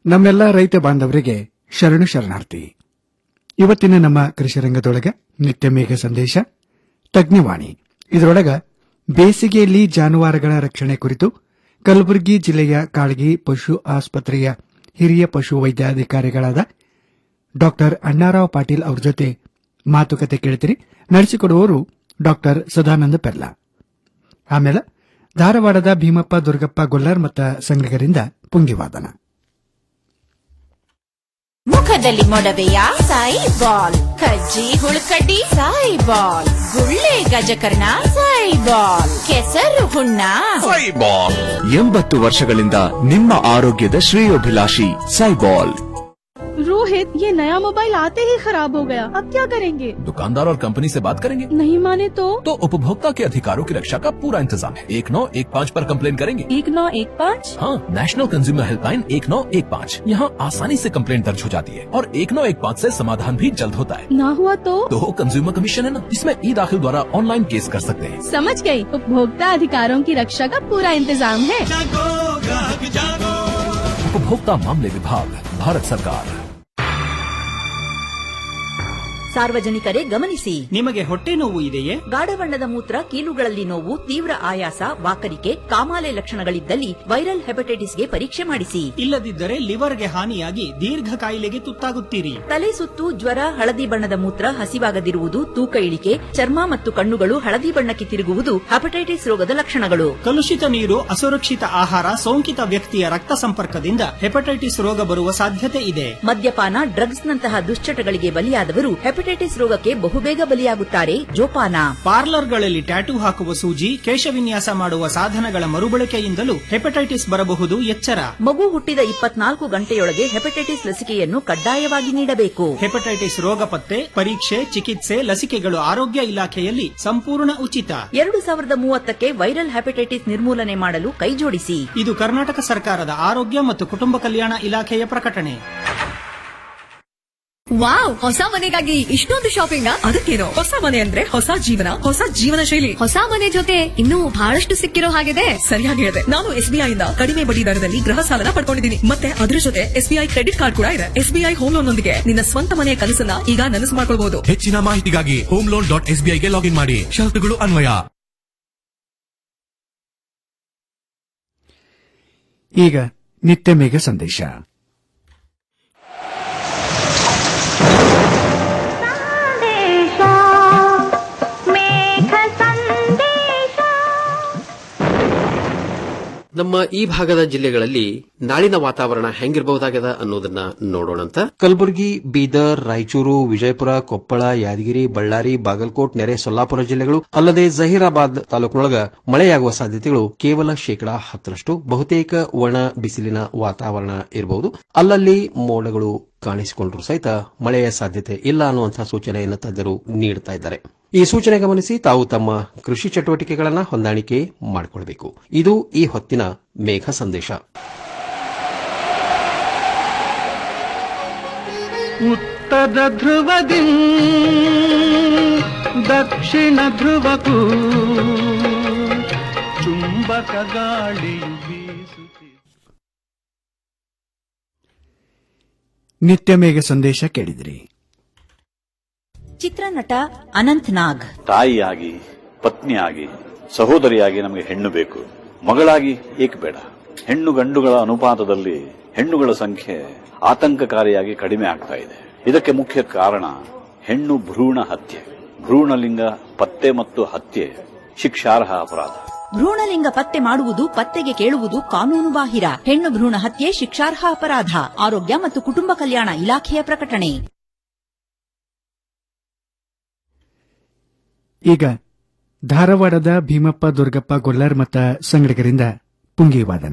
ನಮ್ಮೆಲ್ಲ ರೈತ ಬಾಂಧವರಿಗೆ ಶರಣು ಶರಣಾರ್ಥಿ ಇವತ್ತಿನ ನಮ್ಮ ಕೃಷಿ ರಂಗದೊಳಗ ನಿತ್ಯ ಮೇಘ ಸಂದೇಶ ತಜ್ಞವಾಣಿ ಇದರೊಳಗ ಬೇಸಿಗೆಯಲ್ಲಿ ಜಾನುವಾರುಗಳ ರಕ್ಷಣೆ ಕುರಿತು ಕಲಬುರಗಿ ಜಿಲ್ಲೆಯ ಕಾಳಗಿ ಪಶು ಆಸ್ಪತ್ರೆಯ ಹಿರಿಯ ಪಶು ವೈದ್ಯಾಧಿಕಾರಿಗಳಾದ ಡಾ ಅಣ್ಣಾರಾವ್ ಪಾಟೀಲ್ ಅವರ ಜೊತೆ ಮಾತುಕತೆ ಕೇಳ್ತೀರಿ ನಡೆಸಿಕೊಡುವವರು ಡಾ ಸದಾನಂದ ಪೆರ್ಲಾ ಆಮೇಲೆ ಧಾರವಾಡದ ಭೀಮಪ್ಪ ದುರ್ಗಪ್ಪ ಗೊಲ್ಲರ್ ಮತ್ತು ಸಂಗಡಿಗರಿಂದ ಪುಂಗಿವಾದನ ಮುಖದಲ್ಲಿ ಮೊಡವೆಯ ಸಾಯಿ ಬಾಲ್ ಕಜ್ಜಿ ಹುಳುಕಡ್ಡಿ ಸಾಯಿ ಬಾಲ್ ಗುಳ್ಳೆ ಗಜಕರ್ಣ ಸಾಯಿ ಬಾಲ್ ಕೆಸರು ಹುಣ್ಣ ಸೈಬಾಲ್ ಎಂಬತ್ತು ವರ್ಷಗಳಿಂದ ನಿಮ್ಮ ಆರೋಗ್ಯದ ಶ್ರೇಯೋಭಿಲಾಷಿ ಸೈಬಾಲ್ रोहित ये नया मोबाइल आते ही खराब हो गया अब क्या करेंगे दुकानदार और कंपनी से बात करेंगे नहीं माने तो तो उपभोक्ता के अधिकारों की रक्षा का पूरा इंतजाम है एक नौ एक पाँच पर कंप्लेन करेंगे एक नौ एक पाँच हाँ नेशनल कंज्यूमर हेल्पलाइन एक नौ एक पाँच यहाँ आसानी से कंप्लेन दर्ज हो जाती है और एक नौ एक पाँच ऐसी समाधान भी जल्द होता है ना हुआ तो तो कंज्यूमर कमीशन है ना इसमें ई दाखिल द्वारा ऑनलाइन केस कर सकते हैं समझ गई उपभोक्ता अधिकारों की रक्षा का पूरा इंतजाम है उपभोक्ता मामले विभाग भारत सरकार ಸಾರ್ವಜನಿಕರೇ ಗಮನಿಸಿ ನಿಮಗೆ ಹೊಟ್ಟೆ ನೋವು ಇದೆಯೇ ಗಾಢ ಬಣ್ಣದ ಮೂತ್ರ ಕೀಲುಗಳಲ್ಲಿ ನೋವು ತೀವ್ರ ಆಯಾಸ ವಾಕರಿಕೆ ಕಾಮಾಲೆ ಲಕ್ಷಣಗಳಿದ್ದಲ್ಲಿ ವೈರಲ್ ಹೆಪಟೈಟಿಸ್ಗೆ ಪರೀಕ್ಷೆ ಮಾಡಿಸಿ ಇಲ್ಲದಿದ್ದರೆ ಲಿವರ್ಗೆ ಹಾನಿಯಾಗಿ ದೀರ್ಘ ಕಾಯಿಲೆಗೆ ತುತ್ತಾಗುತ್ತೀರಿ ತಲೆ ಸುತ್ತು ಜ್ವರ ಹಳದಿ ಬಣ್ಣದ ಮೂತ್ರ ಹಸಿವಾಗದಿರುವುದು ತೂಕ ಇಳಿಕೆ ಚರ್ಮ ಮತ್ತು ಕಣ್ಣುಗಳು ಹಳದಿ ಬಣ್ಣಕ್ಕೆ ತಿರುಗುವುದು ಹೆಪಟೈಟಿಸ್ ರೋಗದ ಲಕ್ಷಣಗಳು ಕಲುಷಿತ ನೀರು ಅಸುರಕ್ಷಿತ ಆಹಾರ ಸೋಂಕಿತ ವ್ಯಕ್ತಿಯ ರಕ್ತ ಸಂಪರ್ಕದಿಂದ ಹೆಪಟೈಟಿಸ್ ರೋಗ ಬರುವ ಸಾಧ್ಯತೆ ಇದೆ ಮದ್ಯಪಾನ ಡ್ರಗ್ಸ್ ನಂತಹ ದುಶ್ಚಟಗಳಿಗೆ ಬಲಿಯಾದವರು ಹೆಪಟೈಟಿಸ್ ರೋಗಕ್ಕೆ ಬಹುಬೇಗ ಬಲಿಯಾಗುತ್ತಾರೆ ಜೋಪಾನ ಪಾರ್ಲರ್ಗಳಲ್ಲಿ ಟ್ಯಾಟೂ ಹಾಕುವ ಸೂಜಿ ಕೇಶವಿನ್ಯಾಸ ಮಾಡುವ ಸಾಧನಗಳ ಮರುಬಳಕೆಯಿಂದಲೂ ಹೆಪಟೈಟಿಸ್ ಬರಬಹುದು ಎಚ್ಚರ ಮಗು ಹುಟ್ಟಿದ ಇಪ್ಪತ್ನಾಲ್ಕು ಗಂಟೆಯೊಳಗೆ ಹೆಪಟೈಟಿಸ್ ಲಸಿಕೆಯನ್ನು ಕಡ್ಡಾಯವಾಗಿ ನೀಡಬೇಕು ಹೆಪಟೈಟಿಸ್ ರೋಗ ಪತ್ತೆ ಪರೀಕ್ಷೆ ಚಿಕಿತ್ಸೆ ಲಸಿಕೆಗಳು ಆರೋಗ್ಯ ಇಲಾಖೆಯಲ್ಲಿ ಸಂಪೂರ್ಣ ಉಚಿತ ಎರಡು ಸಾವಿರದ ಮೂವತ್ತಕ್ಕೆ ವೈರಲ್ ಹೆಪಟೈಟಿಸ್ ನಿರ್ಮೂಲನೆ ಮಾಡಲು ಕೈಜೋಡಿಸಿ ಇದು ಕರ್ನಾಟಕ ಸರ್ಕಾರದ ಆರೋಗ್ಯ ಮತ್ತು ಕುಟುಂಬ ಕಲ್ಯಾಣ ಇಲಾಖೆಯ ಪ್ರಕಟಣೆ ವಾವ್ ಹೊಸ ಮನೆಗಾಗಿ ಇಷ್ಟೊಂದು ಶಾಪಿಂಗ್ ಅದಕ್ಕೇನು ಹೊಸ ಮನೆ ಅಂದ್ರೆ ಹೊಸ ಜೀವನ ಹೊಸ ಜೀವನ ಶೈಲಿ ಹೊಸ ಮನೆ ಜೊತೆ ಇನ್ನೂ ಬಹಳಷ್ಟು ಸಿಕ್ಕಿರೋ ಹಾಗಿದೆ ಸರಿಯಾಗಿ ಹೇಳಿದೆ ನಾನು ಎಸ್ಬಿಐ ಇಂದ ಕಡಿಮೆ ಬಡ್ಡಿ ದರದಲ್ಲಿ ಗೃಹ ಸಾಲನ ಪಡ್ಕೊಂಡಿದ್ದೀನಿ ಮತ್ತೆ ಅದ್ರ ಜೊತೆ ಎಸ್ಬಿಐ ಕ್ರೆಡಿಟ್ ಕಾರ್ಡ್ ಕೂಡ ಇದೆ ಎಸ್ಬಿಐ ಹೋಮ್ ಲೋನ್ ನೊಂದಿಗೆ ನಿನ್ನ ಸ್ವಂತ ಮನೆಯ ಕನಸನ್ನ ಈಗ ನನಸು ಮಾಡ್ಕೊಳ್ಬಹುದು ಹೆಚ್ಚಿನ ಮಾಹಿತಿಗಾಗಿ ಹೋಮ್ ಲೋನ್ ಡಾಟ್ ಎಸ್ಬಿಐಗೆ ಲಾಗಿನ್ ಮಾಡಿ ಷರತ್ತುಗಳು ಅನ್ವಯ ಈಗ ನಿತ್ಯ ಮೇಘ ಸಂದೇಶ ನಮ್ಮ ಈ ಭಾಗದ ಜಿಲ್ಲೆಗಳಲ್ಲಿ ನಾಳಿನ ವಾತಾವರಣ ಹೆಂಗಿರಬಹುದಾಗದ ಅನ್ನೋದನ್ನ ನೋಡೋಣಂತ ಕಲಬುರಗಿ ಬೀದರ್ ರಾಯಚೂರು ವಿಜಯಪುರ ಕೊಪ್ಪಳ ಯಾದಗಿರಿ ಬಳ್ಳಾರಿ ಬಾಗಲಕೋಟ್ ನೆರೆ ಸೊಲ್ಲಾಪುರ ಜಿಲ್ಲೆಗಳು ಅಲ್ಲದೆ ಜಹೀರಾಬಾದ್ ತಾಲೂಕಿನೊಳಗ ಮಳೆಯಾಗುವ ಸಾಧ್ಯತೆಗಳು ಕೇವಲ ಶೇಕಡಾ ಹತ್ತರಷ್ಟು ಬಹುತೇಕ ಒಣ ಬಿಸಿಲಿನ ವಾತಾವರಣ ಇರಬಹುದು ಅಲ್ಲಲ್ಲಿ ಮೋಡಗಳು ಕಾಣಿಸಿಕೊಂಡ್ರು ಸಹಿತ ಮಳೆಯ ಸಾಧ್ಯತೆ ಇಲ್ಲ ಅನ್ನುವಂತಹ ಸೂಚನೆಯನ್ನು ತಜ್ಞರು ನೀಡುತ್ತಾ ಇದ್ದಾರೆ ಈ ಸೂಚನೆ ಗಮನಿಸಿ ತಾವು ತಮ್ಮ ಕೃಷಿ ಚಟುವಟಿಕೆಗಳನ್ನು ಹೊಂದಾಣಿಕೆ ಮಾಡಿಕೊಳ್ಳಬೇಕು ಇದು ಈ ಹೊತ್ತಿನ ಮೇಘ ಸಂದೇಶ ಉತ್ತರ ಧ್ರುವದಿ ದಕ್ಷಿಣ ಧ್ರುವಕ್ಕೂ ಚುಂಬಕ ಗಾಳಿಯು ಬೀಸುತ್ತಿದೆ ನಿತ್ಯ ಮೇಘ ಸಂದೇಶ ಕೇಳಿದಿರಿ ಚಿತ್ರನಟ ಅನಂತ್ ನಾಗ್ ತಾಯಿಯಾಗಿ ಪತ್ನಿಯಾಗಿ ಸಹೋದರಿಯಾಗಿ ನಮಗೆ ಹೆಣ್ಣು ಬೇಕು ಮಗಳಾಗಿ ಏಕೆ ಬೇಡ ಹೆಣ್ಣು ಗಂಡುಗಳ ಅನುಪಾತದಲ್ಲಿ ಹೆಣ್ಣುಗಳ ಸಂಖ್ಯೆ ಆತಂಕಕಾರಿಯಾಗಿ ಕಡಿಮೆ ಆಗ್ತಾ ಇದೆ ಇದಕ್ಕೆ ಮುಖ್ಯ ಕಾರಣ ಹೆಣ್ಣು ಭ್ರೂಣ ಹತ್ಯೆ ಭ್ರೂಣಲಿಂಗ ಪತ್ತೆ ಮತ್ತು ಹತ್ಯೆ ಶಿಕ್ಷಾರ್ಹ ಅಪರಾಧ ಭ್ರೂಣಲಿಂಗ ಪತ್ತೆ ಮಾಡುವುದು ಪತ್ತೆಗೆ ಕೇಳುವುದು ಕಾನೂನು ಬಾಹಿರ ಹೆಣ್ಣು ಭ್ರೂಣ ಹತ್ಯೆ ಶಿಕ್ಷಾರ್ಹ ಅಪರಾಧ ಆರೋಗ್ಯ ಮತ್ತು ಕುಟುಂಬ ಕಲ್ಯಾಣ ಇಲಾಖೆಯ ಪ್ರಕಟಣೆ ಈಗ ಧಾರವಾಡದ ಭೀಮಪ್ಪ ದುರ್ಗಪ್ಪ ಗೊಲ್ಲರ್ ಮತ್ತು ಸಂಗಡಿಗರಿಂದ ಪುಂಗಿವಾದನ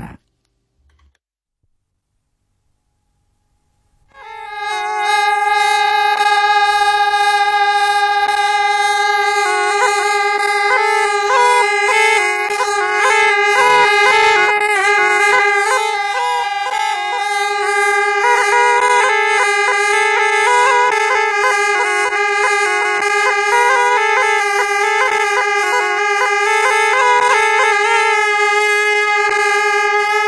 ಆ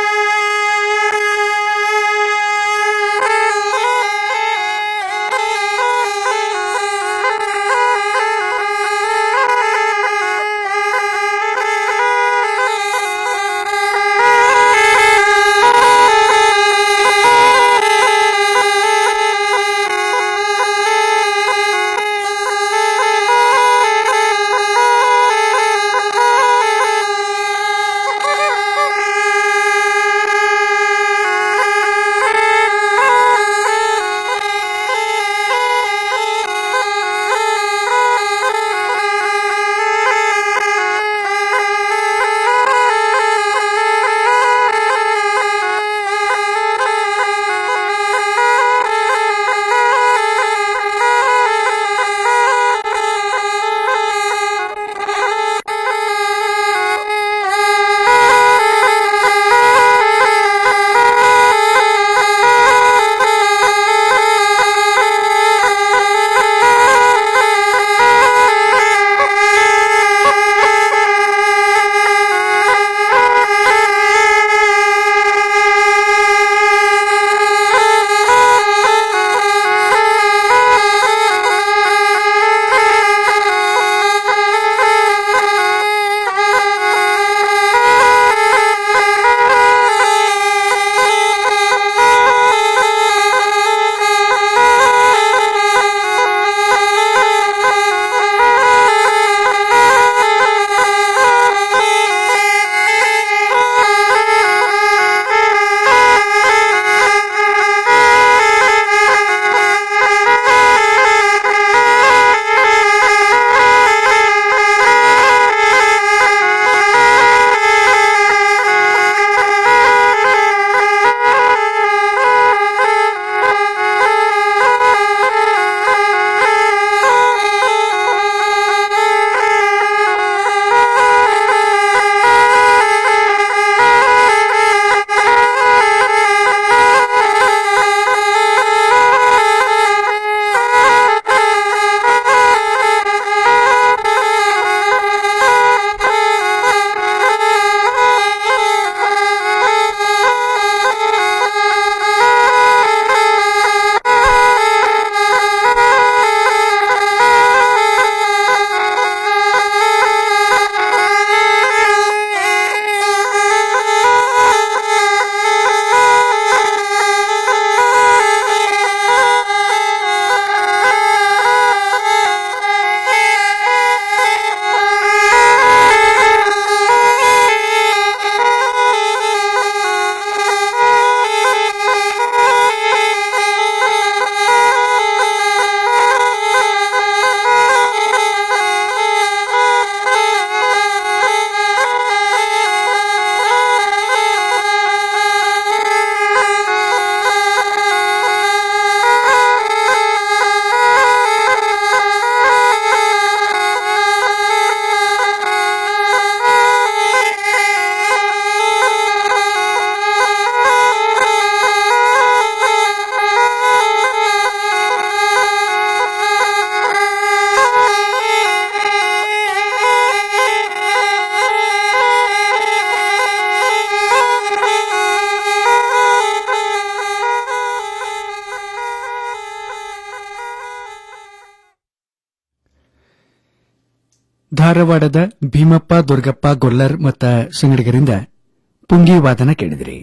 ಧಾರವಾಡದ ಭೀಮಪ್ಪ ದುರ್ಗಪ್ಪ ಗೊಲ್ಲರ್ ಮತ್ತ ಸಂಗಡಿಗರಿಂದ ಪುಂಗಿ ವಾದನ ಕೇಳಿದಿರಿ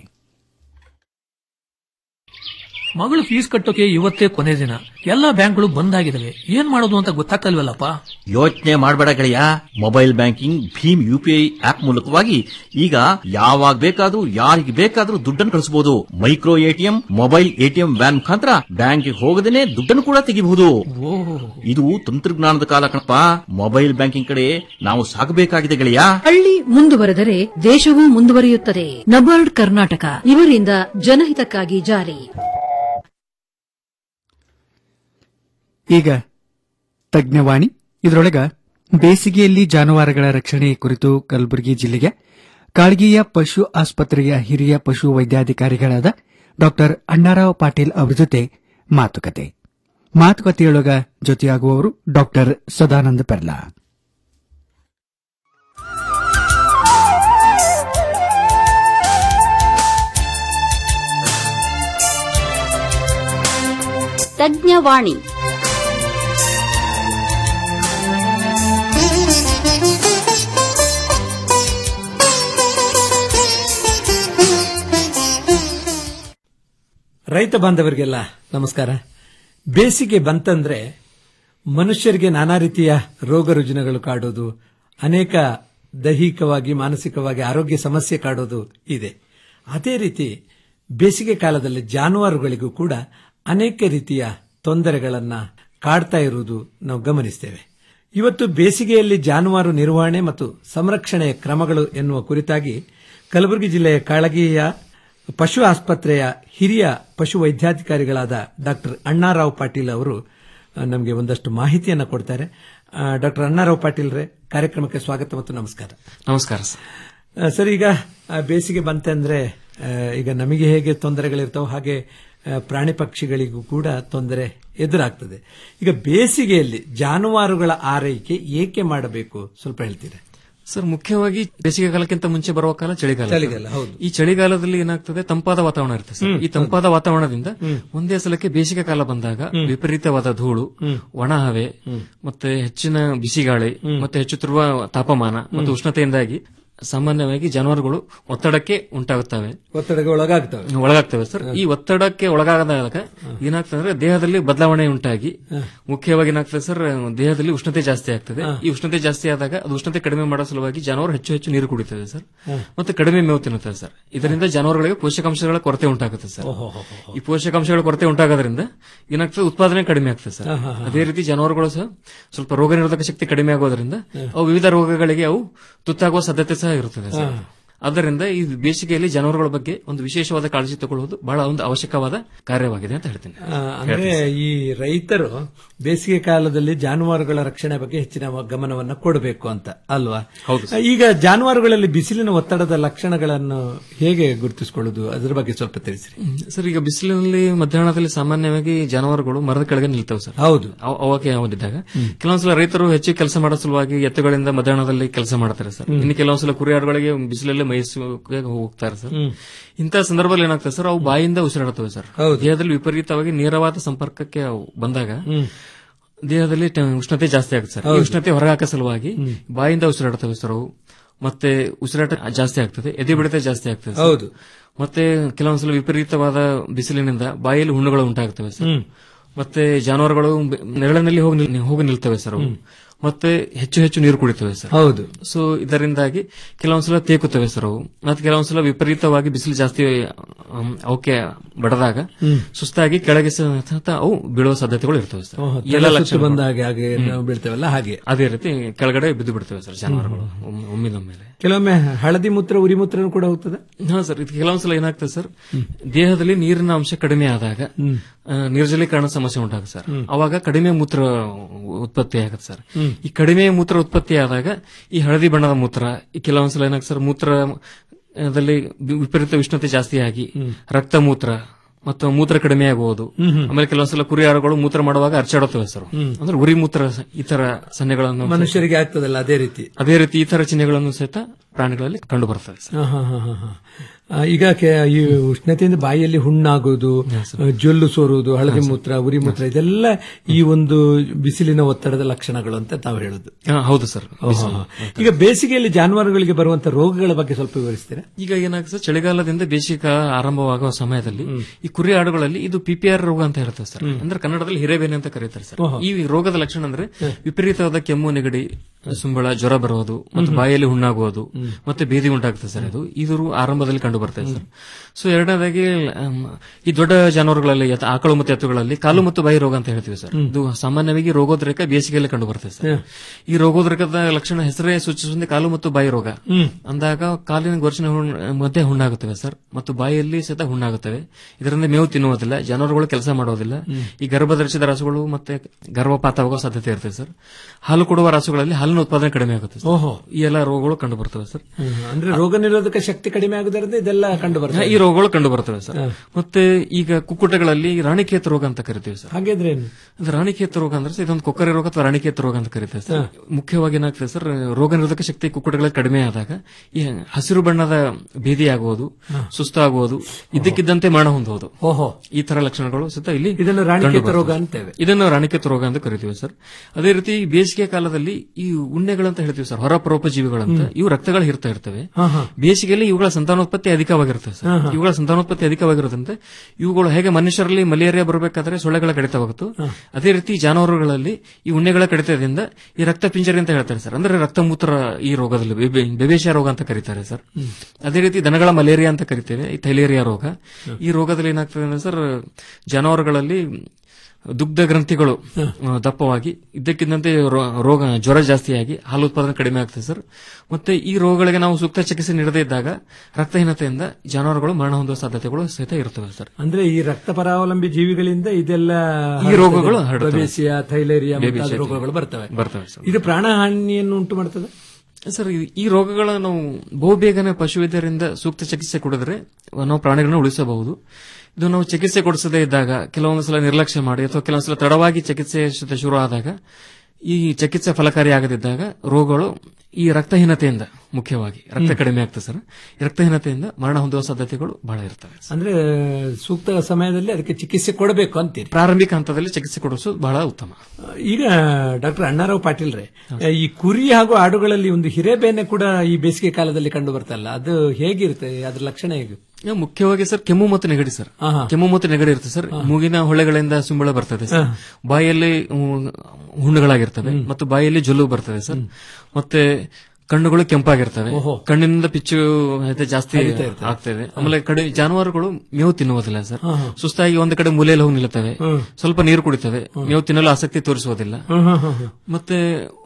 ಮಗಳು ಫೀಸ್ ಕಟ್ಟೋಕೆ ಇವತ್ತೇ ಕೊನೆ ದಿನ ಎಲ್ಲಾ ಬ್ಯಾಂಕ್ಗಳು ಬಂದ್ ಆಗಿದಾವೆ ಏನ್ ಮಾಡೋದು ಅಂತ ಗೊತ್ತಾಗ್ತಲ್ವಲ್ಲಪ್ಪ ಯೋಚನೆ ಮಾಡಬೇಡ ಗೆಳೆಯ ಮೊಬೈಲ್ ಬ್ಯಾಂಕಿಂಗ್ ಭೀಮ್ ಯುಪಿಐ ಆಪ್ ಮೂಲಕವಾಗಿ ಈಗ ಯಾವಾಗ ಬೇಕಾದ್ರೂ ಯಾರಿಗೆ ಬೇಕಾದ್ರೂ ದುಡ್ಡನ್ನು ಕಳಿಸಬಹುದು micro ATM mobile ATM van ಮುಖಾಂತರ ಬ್ಯಾಂಕಿಗೆ ಹೋಗದೇನೆ ದುಡ್ಡನ್ನು ಕೂಡ ತೆಗಿಬಹುದು ಇದು ತಂತ್ರಜ್ಞಾನದ ಕಾಲ ಕಣಪ್ಪ ಮೊಬೈಲ್ ಬ್ಯಾಂಕಿಂಗ್ ಕಡೆ ನಾವು ಸಾಗಬೇಕಾಗಿದೆ ಗೆಳೆಯ ಹಳ್ಳಿ ಮುಂದುವರೆದರೆ ದೇಶವೂ ಮುಂದುವರಿಯುತ್ತದೆ ನಬಾರ್ಡ್ ಕರ್ನಾಟಕ ಇವರಿಂದ ಜನಹಿತಕ್ಕಾಗಿ ಜಾರಿ ಈಗ ತಜ್ಞವಾಣಿ ಇದರೊಳಗ ಬೇಸಿಗೆಯಲ್ಲಿ ಜಾನುವಾರುಗಳ ರಕ್ಷಣೆ ಕುರಿತು ಕಲಬುರಗಿ ಜಿಲ್ಲೆಗೆ ಕಾಳಗಿಯ ಪಶು ಆಸ್ಪತ್ರೆಯ ಹಿರಿಯ ಪಶು ವೈದ್ಯಾಧಿಕಾರಿಗಳಾದ ಡಾ ಅಣ್ಣಾರಾವ್ ಪಾಟೀಲ್ ಅವರ ಜೊತೆ ಮಾತುಕತೆ ಮಾತುಕತೆಯೊಳಗ ಜೊತೆಯಾಗುವವರು ಡಾ ಸದಾನಂದ ಪೆರ್ಲಾ ತಜ್ಞವಾಣಿ ರೈತ ಬಾಂಧವರಿಗೆಲ್ಲ ನಮಸ್ಕಾರ ಬೇಸಿಗೆ ಬಂತಂದ್ರೆ ಮನುಷ್ಯರಿಗೆ ನಾನಾ ರೀತಿಯ ರೋಗ ರುಜಿನಗಳು ಕಾಡೋದು ಅನೇಕ ದೈಹಿಕವಾಗಿ ಮಾನಸಿಕವಾಗಿ ಆರೋಗ್ಯ ಸಮಸ್ಯೆ ಕಾಡೋದು ಇದೆ ಅದೇ ರೀತಿ ಬೇಸಿಗೆ ಕಾಲದಲ್ಲಿ ಜಾನುವಾರುಗಳಿಗೂ ಕೂಡ ಅನೇಕ ರೀತಿಯ ತೊಂದರೆಗಳನ್ನ ಕಾಡ್ತಾ ಇರುವುದು ನಾವು ಗಮನಿಸ್ತೇವೆ ಇವತ್ತು ಬೇಸಿಗೆಯಲ್ಲಿ ಜಾನುವಾರು ನಿರ್ವಹಣೆ ಮತ್ತು ಸಂರಕ್ಷಣೆಯ ಕ್ರಮಗಳು ಎನ್ನುವ ಕುರಿತಾಗಿ ಕಲಬುರಗಿ ಜಿಲ್ಲೆಯ ಕಾಳಗಿಯ ಪಶು ಆಸ್ಪತ್ರೆಯ ಹಿರಿಯ ಪಶು ವೈದ್ಯಾಧಿಕಾರಿಗಳಾದ ಡಾಕ್ಟರ್ ಅಣ್ಣಾರಾವ್ ಪಾಟೀಲ್ ಅವರು ನಮಗೆ ಒಂದಷ್ಟು ಮಾಹಿತಿಯನ್ನು ಕೊಡ್ತಾರೆ ಡಾಕ್ಟರ್ ಅಣ್ಣಾರಾವ್ ಪಾಟೀಲ್ರೆ ಕಾರ್ಯಕ್ರಮಕ್ಕೆ ಸ್ವಾಗತ ಮತ್ತು ನಮಸ್ಕಾರ ನಮಸ್ಕಾರ ಸರ್ ಆ, ಸರ್ ಈಗ ಆ, ಬೇಸಿಗೆ ಬಂತೆ ಅಂದ್ರೆ ಆ, ಈಗ ನಮಗೆ ಹೇಗೆ ತೊಂದರೆಗಳಿರ್ತಾವೆ ಹಾಗೆ ಆ, ಪ್ರಾಣಿ ಪಕ್ಷಿಗಳಿಗೂ ಕೂಡ ತೊಂದರೆ ಎದುರಾಗ್ತದೆ ಈಗ ಬೇಸಿಗೆಯಲ್ಲಿ ಜಾನುವಾರುಗಳ ಆರೈಕೆ ಏಕೆ ಮಾಡಬೇಕು ಸ್ವಲ್ಪ ಹೇಳ್ತೀರಾ ಸರ್ ಮುಖ್ಯವಾಗಿ ಬೇಸಿಗೆ ಕಾಲಕ್ಕಿಂತ ಮುಂಚೆ ಬರುವ ಕಾಲ ಚಳಿಗಾಲ ಸರ್. ಚಳಿಗಾಲ, ಹೌದು. ಈ ಚಳಿಗಾಲದಲ್ಲಿ ಏನಾಗ್ತದೆ ತಂಪಾದ ವಾತಾವರಣ ಇರುತ್ತೆ ಸರ್ ಹ್ಮ್, ಈ ತಂಪಾದ ವಾತಾವರಣದಿಂದ ಒಂದೇ ಸಲಕ್ಕೆ ಬೇಸಿಗೆ ಕಾಲ ಬಂದಾಗ ವಿಪರೀತವಾದ ಧೂಳು ಒಣ ಹವೆ ಮತ್ತೆ ಹೆಚ್ಚಿನ ಬಿಸಿಗಾಳಿ ಮತ್ತೆ ಹೆಚ್ಚುತ್ತಿರುವ ತಾಪಮಾನ ಮತ್ತು ಉಷ್ಣತೆಯಿಂದಾಗಿ ಸಾಮಾನ್ಯವಾಗಿ ಜಾನುವಾರುಗಳು ಒತ್ತಡಕ್ಕೆ ಉಂಟಾಗುತ್ತವೆ ಒತ್ತಡಕ್ಕೆ ಒಳಗಾಗ್ತವೆ ಒಳಗಾಗ್ತವೆ ಸರ್ ಈ ಒತ್ತಡಕ್ಕೆ ಒಳಗಾದಾಗ ಏನಾಗ್ತದೆ ಅಂದ್ರೆ ದೇಹದಲ್ಲಿ ಬದಲಾವಣೆ ಉಂಟಾಗಿ ಮುಖ್ಯವಾಗಿ ಏನಾಗ್ತದೆ ಸರ್ ದೇಹದಲ್ಲಿ ಉಷ್ಣತೆ ಜಾಸ್ತಿ ಆಗ್ತದೆ ಈ ಉಷ್ಣತೆ ಜಾಸ್ತಿ ಆದಾಗ ಅದು ಉಷ್ಣತೆ ಕಡಿಮೆ ಮಾಡೋ ಸಲುವಾಗಿ ಜಾನುವಾರು ಹೆಚ್ಚು ಹೆಚ್ಚು ನೀರು ಕುಡಿತದೆ ಸರ್ ಮತ್ತೆ ಕಡಿಮೆ ಮೇವು ತಿನ್ನುತ್ತದೆ ಸರ್ ಇದರಿಂದ ಜಾನುವಾರುಗಳಿಗೆ ಪೋಷಕಾಂಶಗಳ ಕೊರತೆ ಉಂಟಾಗುತ್ತೆ ಸರ್ ಈ ಪೋಷಕಾಂಶಗಳ ಕೊರತೆ ಉಂಟಾಗೋದ್ರಿಂದ ಏನಾಗ್ತದೆ ಉತ್ಪಾದನೆ ಕಡಿಮೆ ಆಗ್ತದೆ ಸರ್ ಅದೇ ರೀತಿ ಜಾನುವಾರುಗಳು ಸಹ ಸ್ವಲ್ಪ ರೋಗ ನಿರೋಧಕ ಶಕ್ತಿ ಕಡಿಮೆ ಆಗೋದ್ರಿಂದ ಅವು ವಿವಿಧ ರೋಗಗಳಿಗೆ ಅವು ತುತ್ತಾಗುವ ಸಾಧ್ಯತೆ ಸಹ ಇರುತ್ತದೆ ಸರ್ ಆದ್ದರಿಂದ ಈ ಬೇಸಿಗೆಯಲ್ಲಿ ಜಾನುವಾರುಗಳ ಬಗ್ಗೆ ಒಂದು ವಿಶೇಷವಾದ ಕಾಳಜಿ ತಗೊಳ್ಳುವುದು ಬಹಳ ಒಂದು ಅವಶ್ಯಕವಾದ ಕಾರ್ಯವಾಗಿದೆ ಅಂತ ಹೇಳ್ತೀನಿ ಆ, ಅಂದ್ರೆ ಈ ರೈತರು ಬೇಸಿಗೆ ಕಾಲದಲ್ಲಿ ಜಾನುವಾರುಗಳ ರಕ್ಷಣೆ ಬಗ್ಗೆ ಹೆಚ್ಚಿನ ಗಮನವನ್ನ ಕೊಡಬೇಕು ಅಂತ ಅಲ್ವಾ ಹೌದು ಈಗ ಜಾನುವಾರುಗಳಲ್ಲಿ ಬಿಸಿಲಿನ ಒತ್ತಡದ ಲಕ್ಷಣಗಳನ್ನು ಹೇಗೆ ಗುರುತಿಸಿಕೊಳ್ಳುವುದು ಅದರ ಬಗ್ಗೆ ಸ್ವಲ್ಪ ತಿಳಿಸ್ರಿ ಸರ್ ಈಗ ಬಿಸಿಲಿನಲ್ಲಿ ಮಧ್ಯಾಹ್ನದಲ್ಲಿ ಸಾಮಾನ್ಯವಾಗಿ ಜಾನುವಾರುಗಳು ಮರದ ಕೆಳಗೆ ನಿಲ್ತವೆ ಸರ್ ಹೌದು ಅವ- ಅವಕ್ಕೆ ಯಾವ್ದಿದ್ದಾಗ ಕೆಲವೊಂದ್ಸಲ ರೈತರು ಹೆಚ್ಚು ಕೆಲಸ ಮಾಡೋ ಸಲುವಾಗಿ ಎತ್ತುಗಳಿಂದ ಮಧ್ಯಾಹ್ನದಲ್ಲಿ ಕೆಲಸ ಮಾಡ್ತಾರೆ ಸರ್ ಇನ್ನು ಕೆಲವೊಂದ್ಸಲ ಕುರಿಯಾಡುಗಳಿಗೆ ಬಿಸಿಲಲ್ಲಿ ಮೇಯಿಸೋಕೆ ಹೋಗ್ತಾರೆ ಸರ್ ಇಂತಹ ಸಂದರ್ಭದಲ್ಲಿ ಏನಾಗ್ತದೆ ಸರ್ ಅವು ಬಾಯಿಂದ ಉಸಿರಾಡುತ್ತವೆ ಸರ್ ದೇಹದಲ್ಲಿ ವಿಪರೀತವಾಗಿ ನೇರವಾದ ಸಂಪರ್ಕಕ್ಕೆ ಅವು ಬಂದಾಗ ದೇಹದಲ್ಲಿ ಟ- ಉಷ್ಣತೆ ಜಾಸ್ತಿ ಆಗುತ್ತೆ ಸರ್ ಈ ಹೌದು. ಉಷ್ಣತೆ ಹೊರಹಾಕ ಸಲುವಾಗಿ ಬಾಯಿಂದ ಉಸಿರಾಡುತ್ತವೆ ಸರ್ ಅವು ಮತ್ತೆ ಉಸಿರಾಟ ಜಾಸ್ತಿ ಆಗ್ತದೆ ಎದೆ ಬಿಡತೆ ಜಾಸ್ತಿ ಆಗ್ತದೆ ಸರ್. ಹೌದು. ಮತ್ತೆ ಕೆಲವೊಂದ್ಸಲ ವಿಪರೀತವಾದ ಬಿಸಿಲಿನಿಂದ ಬಾಯಲ್ಲಿ ಹುಣ್ಣುಗಳು ಉಂಟಾಗ್ತವೆ ಸರ್ ಹ್ಮ್. ಮತ್ತೆ ಜಾನುವಾರುಗಳು ಬೆ- ನೆರಳಿನಲ್ಲಿ ಹೋಗಿ ನಿಲ್- ಹೋಗಿ ನಿಲ್ತವೆ ಸರ್ ಅವು ಮತ್ತೆ ಹೆಚ್ಚು ಹೆಚ್ಚು ನೀರು ಕುಡಿತವೆ ಸರ್ ಹೌದು. ಸೊ ಇದರಿಂದಾಗಿ ಕೆಲವೊಂದ್ಸಲ ತೇಕುತ್ತವೆ ಸರ್ ಅವು ಮತ್ತೆ ಕೆಲವೊಂದ್ಸಲ ವಿಪರೀತವಾಗಿ ಬಿಸಿಲು ಜಾಸ್ತಿ ಅಮ್, ಅವಕ್ಕೆ ಬಡದಾಗ ಹ್ಮ್. ಸುಸ್ತಾಗಿ ಕೆಳಗೆ ಸಹಿತ ಅವು ಬೀಳುವ ಸಾಧ್ಯತೆಗಳು ಇರ್ತವೆ ಸರ್ ಓಹೋ, ಈ ಎಲ್ಲ ತಲೆ ಸುತ್ತು ಲಕ್ಷಣಗಳು. ಬಂದ ಹಾಗೆ ಹಾಗೆ ಹ್ಮ್. ನಾವು ಬೀಳ್ತೇವಲ್ಲ ಹಾಗೆ ಅದೇ ರೀತಿ ಕೆಳಗಡೆ ಬಿದ್ದು ಬಿಡ್ತವೆ ಸರ್ ಜಾನುವಾರುಗಳು ಒಮ್ಮೆ- ಒಮ್ಮಿಂದೊಮ್ಮೆಲೆ ಕೆಲವೊಮ್ಮೆ ಹಳದಿ ಮೂತ್ರ ಉರಿ ಮೂತ್ರನೂ ಕೂಡ ಹೋಗ್ತದೆ ಹಾ ಸರ್ ಇದು ಕೆಲವೊಂದ್ಸಲ ಏನಾಗ್ತದೆ ಸರ್ ದೇಹದಲ್ಲಿ ನೀರಿನ ಅಂಶ ಕಡಿಮೆ ಆದಾಗ ಆ, ನಿರ್ಜಲೀಕರಣ ಸಮಸ್ಯೆ ಉಂಟಾಗುತ್ತೆ ಸರ್ ಅವಾಗ ಕಡಿಮೆ ಮೂತ್ರ ಉತ್ಪತ್ತಿ ಆಗುತ್ತೆ ಸರ್ ಹ್ಮ್. ಈ ಕಡಿಮೆ ಮೂತ್ರ ಉತ್ಪತ್ತಿ ಆದಾಗ ಈ ಹಳದಿ ಬಣ್ಣದ ಮೂತ್ರ ಈ ಕೆಲವೊಂದ್ಸಲ ಏನಾಗುತ್ತೆ ಸರ್ ಮೂತ್ರ ದಲ್ಲಿ ವಿಪರೀತ ಉಷ್ಣತೆ ಜಾಸ್ತಿ ಆಗಿ ರಕ್ತ ಮೂತ್ರ ಮತ್ತು ಮೂತ್ರ ಕಡಿಮೆ ಆಗುವುದು ಹ್ಮ್ ಹ್ಮ್. ಆಮೇಲೆ ಕೆಲವೊಂದ್ಸಲ ಕುರಿಯಾರುಗಳು ಮೂತ್ರ ಮಾಡುವಾಗ ಅರ್ಚಾಡುತ್ತವೆ ಸರ್ ಹ್ಮ್. ಅಂದ್ರೆ ಉರಿ ಮೂತ್ರ ಈ ತರ ಸನ್ನೆಗಳನ್ನು ಮನುಷ್ಯರಿಗೆ ಆಗ್ತದಲ್ಲ ಅದೇ ರೀತಿ ಅದೇ ರೀತಿ ಈ ತರ ಚಿಹ್ನೆಗಳನ್ನು ಸಹಿತ ಪ್ರಾಣಿಗಳಲ್ಲಿ ಕಂಡು ಬರ್ತದೆ ಸರ್ ಹಾ, ಹಾ, ಹಾ, ಹಾ, ಹಾ. ಆ, ಈಗ ಕೆ- ಈ ಉಷ್ಣತೆಯಿಂದ ಬಾಯಿಯಲ್ಲಿ ಹುಣ್ಣಾಗೋದು ಆ, ಜೊಲ್ಲು ಸೋರುವುದು ಹಳದಿ ಮೂತ್ರ ಉರಿ ಮೂತ್ರ ಇದೆಲ್ಲ ಈ ಒಂದು ಬಿಸಿಲಿನ ಒತ್ತಡದ ಲಕ್ಷಣಗಳು ಅಂತ ತಾವು ಹೇಳುದು ಹಾ, ಹೌದು ಸರ್ ಓಹೋ. ಈಗ ಬೇಸಿಗೆಯಲ್ಲಿ ಜಾನುವಾರುಗಳಿಗೆ ಬರುವಂತ ರೋಗಗಳ ಬಗ್ಗೆ ಸ್ವಲ್ಪ ವಿವರಿಸ್ತೀರಾ ಈಗ ಏನಾಗ್ತದೆ ಚಳಿಗಾಲದಿಂದ ಬೇಸಿಗೆ ಕಾಲ ಆರಂಭವಾಗುವ ಸಮಯದಲ್ಲಿ ಈ ಕುರಿ ಆಡುಗಳಲ್ಲಿ ಇದು ಪಿಪಿಆರ್ ರೋಗ ಅಂತ ಹೇಳ್ತೇವೆ ಸರ್ ಅಂದ್ರೆ ಕನ್ನಡದಲ್ಲಿ ಹಿರೇಬೇನೆ ಅಂತ ಕರೀತಾರೆ ಸರ್ ಓಹೋ. ಈ ರೋಗದ ಲಕ್ಷಣ ಅಂದ್ರೆ ವಿಪರೀತವಾದ ಕೆಮ್ಮು ನೆಗಡಿ ಸುಂಬಳ ಜ್ವರ ಬರುವುದು ಮತ್ತು ಬಾಯಲ್ಲಿ ಹುಣ್ಣಾಗುವುದು ಮತ್ತೆ ಭೇದಿ ಉಂಟಾಗ್ತದೆ ಸರ್ ಇದು ಇದು ಆರಂಭದಲ್ಲಿ ಕಂಡು ಬರ್ತದೆ ಸರ್ ಸೊ ಎರಡನೇದಾಗಿ ಆಮ್, ಈ ದೊಡ್ಡ ಜಾನುವಾರುಗಳಲ್ಲಿ ಎತ್ತ- ಆಕಳು ಮತ್ತು ಎತ್ತುಗಳಲ್ಲಿ ಕಾಲು ಮತ್ತು ಬಾಯಿ ರೋಗ ಅಂತ ಹೇಳ್ತೀವಿ ಸರ್ ಇದು ಸಾಮಾನ್ಯವಾಗಿ ರೋಗೋದ್ರೇಕ ಬೇಸಿಗೆಯಲ್ಲಿ ಕಂಡು ಬರ್ತದೆ ಸರ್ ಈ ರೋಗೋದ್ರೇಕದ ಲಕ್ಷಣ ಹೆಸರೇ ಸೂಚಿಸುವಂತೆ ಕಾಲು ಮತ್ತು ಬಾಯಿ ರೋಗ ಅಂದಾಗ ಕಾಲಿನ ಗೊರಸಿನ ಹುಣ್ಣ- ಮಧ್ಯೆ ಹುಣ್ಣಾಗುತ್ತವೆ ಸರ್ ಮತ್ತು ಬಾಯಿಯಲ್ಲಿ ಸಹಿತ ಹುಣ್ಣಾಗುತ್ತವೆ ಇದರಿಂದ ಮೇವು ತಿನ್ನುವುದಿಲ್ಲ ಜಾನುವಾರುಗಳು ಕೆಲಸ ಮಾಡೋದಿಲ್ಲ ಈ ಗರ್ಭಧರಿಸಿದ ರಾಸುಗಳು ಮತ್ತೆ ಗರ್ಭಪಾತವಾಗುವ ಸಾಧ್ಯತೆ ಇರ್ತದೆ ಸರ್ ಹಾಲು ಕೊಡುವ ರಾಸುಗಳಲ್ಲಿ ಹಾಲಿನ ಉತ್ಪಾದನೆ ಕಡಿಮೆ ಆಗುತ್ತೆ ಸರ್. ಓಹೋ. ಈ ಎಲ್ಲ ರೋಗಗಳು ಕಂಡು ಬರ್ತವೆ ಸರ್ ಹ್ಮ್. ಅಂದ್ರೆ ರೋಗ ನಿರೋಧಕ ಶಕ್ತಿ ಕಡಿಮೆ ಆಗುದರಿಂದ ಇದೆಲ್ಲ ಕಂಡು ಬರ್ತದೆ ಈ ರೋಗಗಳು ಕಂಡು ಬರ್ತವೆ ಸರ್ ಮತ್ತೆ ಈಗ ಕುಕ್ಕುಟಗಳಲ್ಲಿ ರಾಣಿಕೇತ ರೋಗ ಅಂತ ಕರಿತೀವಿ ಸರ್ ಹಾಗಾದ್ರೆ ಏನು? ಅದು ರಾಣಿಕೇತ ರೋಗ ಅಂದ್ರೆ ಸರ್ ಇದೊಂದು ಕೊಕ್ಕರೆ ರೋಗ ಅಥವಾ ರಾಣಿಕೇತ ರೋಗ ಅಂತ ಕರೀತೇವೆ ಸರ್ ಮುಖ್ಯವಾಗಿ ಏನಾಗ್ತದೆ ಸರ್ ರೋಗ ನಿರೋಧಕ ಶಕ್ತಿ ಕುಕ್ಕುಟಗಳಲ್ಲಿ ಕಡಿಮೆ ಆದಾಗ ಈ ಹಸಿರು ಬಣ್ಣದ ಭೇದಿ ಆಗುವುದು ಸುಸ್ತಾಗುವುದು ಇದ್ದಕ್ಕಿದ್ದಂತೆ ಮರಣ ಹೊಂದುವುದು ಓಹೋ ಈ ತರ ಲಕ್ಷಣಗಳು ಸಹಿತ ಇಲ್ಲಿ ಇದನ್ನು ರಾಣಿಕೇತ ಕಂಡುಬರ್ತದೆ. ರೋಗ ಅಂತೇವೆ. ಇದನ್ನು ರಾಣಿಕೇತ ರೋಗ ಅಂತ ಕರಿತೀವಿ ಸರ್ ಅದೇ ರೀತಿ ಬೇಸಿಗೆ ಕಾಲದಲ್ಲಿ ಈ ಉಣ್ಣೆಗಳಂತ ಹೇಳ್ತೀವಿ ಸರ್ ಹೊರ ಪರೋಪಜೀವಿಗಳಂತ ಇವು ರಕ್ತಗಳ ಹಿರ್ತಾ ಇರ್ತವೆ ಹಾ, ಹಾ. ಬೇಸಿಗೆಯಲ್ಲಿ ಇವುಗಳ ಸಂತಾನೋತ್ಪತ್ತಿ ಅಧಿಕವಾಗಿರ್ತದೆ ಸರ್ ಹಾ, ಹಾ. ಇವುಗಳ ಸಂತಾನೋತ್ಪತ್ತಿ ಅಧಿಕವಾಗಿರೋದ್ರಿಂದ ಇವುಗಳು ಹೇಗೆ ಮನುಷ್ಯರಲ್ಲಿ ಮಲೇರಿಯಾ ಬರಬೇಕಾದ್ರೆ ಸೊಳ್ಳೆಗಳ ಕಡಿತವಾಗುತ್ತೋ ಅದೇ ರೀತಿ ಜಾನುವಾರುಗಳಲ್ಲಿ ಈ ಉಣ್ಣೆಗಳ ಕಡಿತದಿಂದ ಈ ರಕ್ತ ಪಿಂಜರಿ ಅಂತ ಹೇಳ್ತಾರೆ ಸರ್ ಅಂದ್ರೆ ರಕ್ತಮೂತ್ರ ಈ ರೋಗದಲ್ಲಿ ಬೆಬೆ- ಬೆಬೇಶಿಯಾ ರೋಗ ಅಂತ ಕರೀತಾರೆ ಸರ್ ಅದೇ ರೀತಿ ದನಗಳ ಮಲೇರಿಯಾ ಅಂತ ಕರಿತೇವೆ ಈ ಥೈಲೇರಿಯಾ ರೋಗ ಈ ರೋಗದಲ್ಲಿ ಏನಾಗ್ತದೆ ಅಂದ್ರೆ ಸರ್ ಜಾನುವಾರುಗಳಲ್ಲಿ ದುಗ್ಧ ಗ್ರಂಥಿಗಳು ಆ, ದಪ್ಪವಾಗಿ ಇದ್ದಕ್ಕಿದ್ದಂತೆ ರೋ- ರೋಗ ಜ್ವರ ಜಾಸ್ತಿಯಾಗಿ ಹಾಲು ಉತ್ಪಾದನೆ ಕಡಿಮೆ ಆಗ್ತದೆ ಸರ್ ಮತ್ತೆ ಈ ರೋಗಗಳಿಗೆ ನಾವು ಸೂಕ್ತ ಚಿಕಿತ್ಸೆ ನೀಡದೇ ಇದ್ದಾಗ ರಕ್ತಹೀನತೆಯಿಂದ ಜಾನುವಾರುಗಳು ಮರಣ ಹೊಂದುವ ಸಾಧ್ಯತೆಗಳು ಸಹಿತ ಇರ್ತವೆ ಸರ್ ಅಂದ್ರೆ ಈ ರಕ್ತ ಪರಾವಲಂಬಿ ಜೀವಿಗಳಿಂದ ಇದೆಲ್ಲ ಈ ರೋಗಗಳು ಹರಡ್ತವೆ. ಬಬೇಸಿಯಾ ಥೈಲೇರಿಯಾ ಮುಂತಾದ ಬೇಬಿಸಿಯಾ, ರೋಗಗಳು ಬರ್ತವೆ ಬರ್ತವೆ ಸರ್. ಇದು ಪ್ರಾಣಹಾನಿಯನ್ನು ಉಂಟು ಮಾಡ್ತದೆ ಸರ್ ಈ- ಈ ರೋಗಗಳ ನಾವು ಬಹುಬೇಗನೆ ಪಶುವೈದ್ಯರಿಂದ ಸೂಕ್ತ ಚಿಕಿತ್ಸೆ ಕೊಡಿದ್ರೆ ನಾವು ಪ್ರಾಣಿಗಳನ್ನ ಉಳಿಸಬಹುದು ಇದು ನಾವು ಚಿಕಿತ್ಸೆ ಕೊಡಿಸದೇ ಇದ್ದಾಗ ಕೆಲವೊಂದು ಸಲ ನಿರ್ಲಕ್ಷ್ಯ ಮಾಡಿ ಅಥವಾ ಕೆಲವೊಂದು ಸಲ ತಡವಾಗಿ ಚಿಕಿತ್ಸೆ ಶು- ಶುರು ಆದಾಗ ಈ ಚಿಕಿತ್ಸೆ ಫಲಕಾರಿ ಆಗದಿದ್ದಾಗ ರೋಗಗಳು ಈ ರಕ್ತಹೀನತೆಯಿಂದ ಮುಖ್ಯವಾಗಿ ರಕ್ತ ಕಡಿಮೆ ಆಗ್ತದೆ ಸರ್ ಈ ರಕ್ತಹೀನತೆಯಿಂದ ಮರಣ ಹೊಂದುವ ಸಾಧ್ಯತೆಗಳು ಬಹಳ ಇರ್ತವೆ ಅಂದ್ರೆ ಸೂಕ್ತ ಸಮಯದಲ್ಲಿ ಅದಕ್ಕೆ ಚಿಕಿತ್ಸೆ ಕೊಡಬೇಕು ಅಂತೀರಿ ಪ್ರಾರಂಭಿಕ ಹಂತದಲ್ಲಿ ಚಿಕಿತ್ಸೆ ಕೊಡಿಸೋದು ಬಹಳ ಉತ್ತಮ ಈಗ ಡಾಕ್ಟರ್ ಅಣ್ಣಾರಾವ್ ಪಾಟೀಲ್ ರೇ ಈ ಕುರಿ ಹಾಗೂ ಆಡುಗಳಲ್ಲಿ ಒಂದು ಹಿರೇಬೇನೆ ಕೂಡ ಈ ಬೇಸಿಗೆ ಕಾಲದಲ್ಲಿ ಕಂಡು ಬರ್ತಲ್ಲ ಅದು ಹೇಗಿರುತ್ತೆ ಅದ್ರ ಲಕ್ಷಣ ಹೇಗೆ ಈಗ ಮುಖ್ಯವಾಗಿ ಸರ್ ಕೆಮ್ಮು ಮತ್ತು ನೆಗಡಿ ಸರ್ ಕೆಮ್ಮು ಮತ್ತು ನೆಗಡಿ ಇರುತ್ತೆ ಸರ್ ಮೂಗಿನ ಹೊಳೆಗಳಿಂದ ಸುಂಬಳ ಬರ್ತದೆ ಸರ್ ಬಾಯಲ್ಲಿ ಉಮ್, ಹುಣ್ಣುಗಳಾಗಿರ್ತವೆ ಮತ್ತು ಬಾಯಲ್ಲಿ ಜೊಲ್ಲು ಬರ್ತದೆ ಸರ್ ಮತ್ತೆ ಕಣ್ಣುಗಳು ಕೆಂಪಾಗಿರ್ತವೆ ಕಣ್ಣಿನಿಂದ ಪಿಚ್ಚು అయితే ಜಾಸ್ತಿ ಹರಿತಾ ಇರ್ತದೆ. ಆಗ್ತದೆ ಆಮೇಲೆ ಕಡೆ ಜಾನುವಾರುಗಳು ಮೇವು ತಿನ್ನುವುದಿಲ್ಲ ಸರ್ ಹಾ, ಹಾ. ಸುಸ್ತಾಗಿ ಒಂದು ಕಡೆ ಮೂಲೆಯಲ್ಲಿ ಹೋಗಿ ನಿಲ್ಲುತ್ತವೆ ಹ್ಮ್. ಸ್ವಲ್ಪ ನೀರು ಕುಡಿತವೆ ಮೇವು ತಿನ್ನಲು ಆಸಕ್ತಿ ತೋರಿಸುವುದಿಲ್ಲ ಹ್ಮ್, ಹ್ಮ್, ಹ್ಮ್, ಹ್ಮ್. ಮತ್ತೆ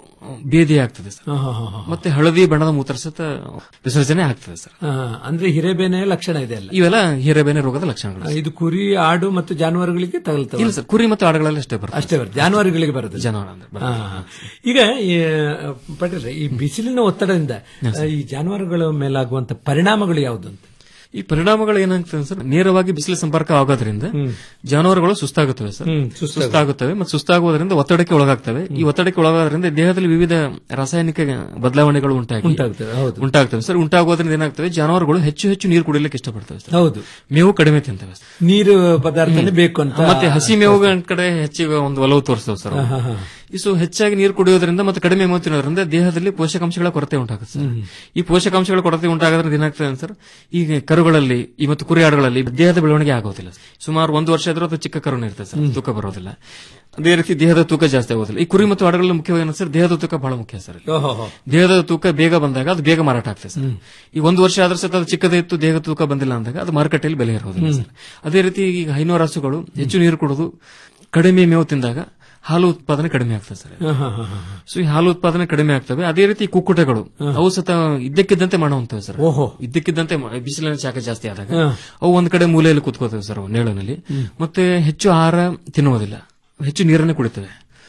ಬೇದಿ ಆಗ್ತದೆ ಸರ್ ಹಾ, ಹಾ, ಹಾ, ಹಾ. ಮತ್ತೆ ಹಳದಿ ಬಣ್ಣದ ಮೂತ್ರ ಸಹಿತ ವಿಸರ್ಜನೆ ಆಗ್ತದೆ ಸರ್ ಆ, ಅಂದ್ರೆ ಹಿರೇಬೇನೆ ಲಕ್ಷಣ ಇದೆ ಅಲ್ಲ ಇವೆಲ್ಲ ಹಿರೇಬೇನೆ ರೋಗದ ಲಕ್ಷಣಗಳು ಇದು ಕುರಿ ಆಡು ಮತ್ತು ಜಾನುವಾರುಗಳಿಗೆ ತಗಲ್ತವೆ ಇಲ್ಲ ಸರ್ ಕುರಿ ಮತ್ತು ಆಡುಗಳಲ್ಲಿ ಅಷ್ಟೇ ಬರ್ತದೆ ಅಷ್ಟೇ ಬರ್ತದೆ ಜಾನುವಾರುಗಳಿಗೆ ಬರುತ್ತೆ ಜಾನುವಾರು ಅಂದ್ರೆ ಬರ್ತದೆ. ಆ, ಈಗ ಈ, ಪಟೇಲ್ರೆ ಈ ಬಿಸಿಲಿನ ಒತ್ತಡದಿಂದ ಆ, ಈ ಜಾನುವಾರುಗಳ ಮೇಲಾಗುವಂತ ಪರಿಣಾಮಗಳು ಯಾವುದು ಅಂತ ಈ ಪರಿಣಾಮಗಳು ಏನಾಗ್ತದೆ ಸರ್ ನೇರವಾಗಿ ಬಿಸಿಲು ಸಂಪರ್ಕ ಆಗೋದ್ರಿಂದ ಜಾನುವಾರುಗಳು ಸುಸ್ತಾಗುತ್ತವೆ ಸರ್ ಹ್ಮ್, ಸುಸ್ತಾಗುತ್ತವೆ. ಸುಸ್ತಾಗುತ್ತವೆ ಮತ್ತು ಸುಸ್ತಾಗುವುದರಿಂದ ಒತ್ತಡಕ್ಕೆ ಒಳಗಾಗ್ತವೆ ಈ ಒತ್ತಡಕ್ಕೆ ಒಳಗಾಗೋದ್ರಿಂದ ದೇಹದಲ್ಲಿ ವಿವಿಧ ರಾಸಾಯನಿಕ ಬದಲಾವಣೆಗಳು ಉಂಟಾಗಿ ಉಂಟಾಗ್ತವೆ, ಹೌದು. ಉಂಟಾಗ್ತವೆ ಸರ್ ಉಂಟಾಗೋದ್ರಿಂದ ಏನಾಗ್ತವೆ ಜಾನುವಾರುಗಳು ಹೆಚ್ಚು ಹೆಚ್ಚು ನೀರು ಕುಡಿಲಿಕ್ಕೆ ಇಷ್ಟಪಡ್ತವೆ ಸರ್ ಹೌದು ಮೇವು ಕಡಿಮೆ ತಿಂತವೆ ಸರ್. ನೀರು ಪದಾರ್ಥನೇ ಬೇಕು ಅಂತ ಮತ್ತೆ ಹಸಿ ಮೇವು ಕಡೆ ಹೆಚ್ಚಿಗೆ ಒಂದು ಒಲವು ತೋರಿಸ್ತವೆ ಸರ್ ಅವು. ಹಾ, ಹಾ, ಹಾ. ಇಸು ಹೆಚ್ಚಾಗಿ ನೀರು ಕುಡಿಯೋದ್ರಿಂದ ಮತ್ತೆ ಕಡಿಮೆ ಮೇವು ತಿನ್ನೋದ್ರಿಂದ ದೇಹದಲ್ಲಿ ಪೋಷಕಾಂಶಗಳ ಕೊರತೆ ಉಂಟಾಗುತ್ತೆ ಸರ್ ಈ ಪೋಷಕಾಂಶಗಳ ಕೊರತೆ ಉಂಟಾಗೋದ್ರಿಂದ ಏನಾಗ್ತದೆ ಸರ್ ಈಗ ಕರುಗಳಲ್ಲಿ ಈ ಮತ್ತು ಕುರಿ ಆಡುಗಳಲ್ಲಿ ದೇಹದ ಬೆಳವಣಿಗೆ ಆಗೋದಿಲ್ಲ ಸುಮಾರು ಒಂದು ವರ್ಷ ಆದ್ರೂ ಅದು ಚಿಕ್ಕ ಕರುನ ಇರ್ತದೆ ಸರ್ ತೂಕ ಬರೋದಿಲ್ಲ ಅದೇ ರೀತಿ ದೇಹದ ತೂಕ ಜಾಸ್ತಿ ಆಗೋದಿಲ್ಲ ಈ ಕುರಿ ಮತ್ತು ಆಡುಗಳಲ್ಲಿ ಮುಖ್ಯವಾಗಿ ಏನು ಸರ್ ದೇಹದ ತೂಕ ಬಹಳ ಮುಖ್ಯ ಸರ್ ಇಲ್ಲಿ. ಓಹೋ, ಹೋ. ದೇಹದ ತೂಕ ಬೇಗ ಬಂದಾಗ ಅದು ಬೇಗ ಮಾರಾಟ ಆಗ್ತದೆ ಸರ್ ಈ ಒಂದು ವರ್ಷ ಆದ್ರೂ ಸಹ ಅದು ಚಿಕ್ಕದೇ ಇತ್ತು ದೇಹದ ತೂಕ ಬಂದಿಲ್ಲ ಅಂದಾಗ ಅದು ಮಾರುಕಟ್ಟೆಯಲ್ಲಿ ಬೆಲೆ ಇರೋದಿಲ್ಲ ಸರ್ ಅದೇ ರೀತಿ ಈಗ ಹೈನೋ ರಾಸುಗಳು ಹೆಚ್ಚು ನೀರು ಕುಡಿದು ಕಡಿಮೆ ಮೇವು ತಿಂದಾಗ ಹಾಲು ಉತ್ಪಾದನೆ ಕಡಿಮೆ ಆಗ್ತದೆ ಸರ್ ಹಾ, ಹಾ, ಹಾ, ಹಾ. ಸೊ ಈ ಹಾಲು ಉತ್ಪಾದನೆ ಕಡಿಮೆ ಆಗ್ತವೆ ಅದೇ ರೀತಿ ಕುಕ್ಕುಟಗಳು ಅವು ಸತ ಇದ್ದಕ್ಕಿದ್ದಂತೆ ಮಾಡುವಂತವೆ ಸರ್ ಓಹೋ. ಇದ್ದಕ್ಕಿದ್ದಂತೆ ಮ- ಬಿಸಿಲಿನ ಶಾಖ ಜಾಸ್ತಿ ಆದಾಗ ಹಾ. ಅವು ಒಂದ್ ಕಡೆ ಮೂಲೆಯಲ್ಲಿ ಕುತ್ಕೋತವೆ ಸರ್ ಅವು ನೇಳಿನಲ್ಲಿ ಮತ್ತೆ ಹೆಚ್ಚು ಆಹಾರ ತಿನ್ನುವುದಿಲ್ಲ ಹೆಚ್ಚು ನೀರನ್ನೇ ಕುಡಿತವೆ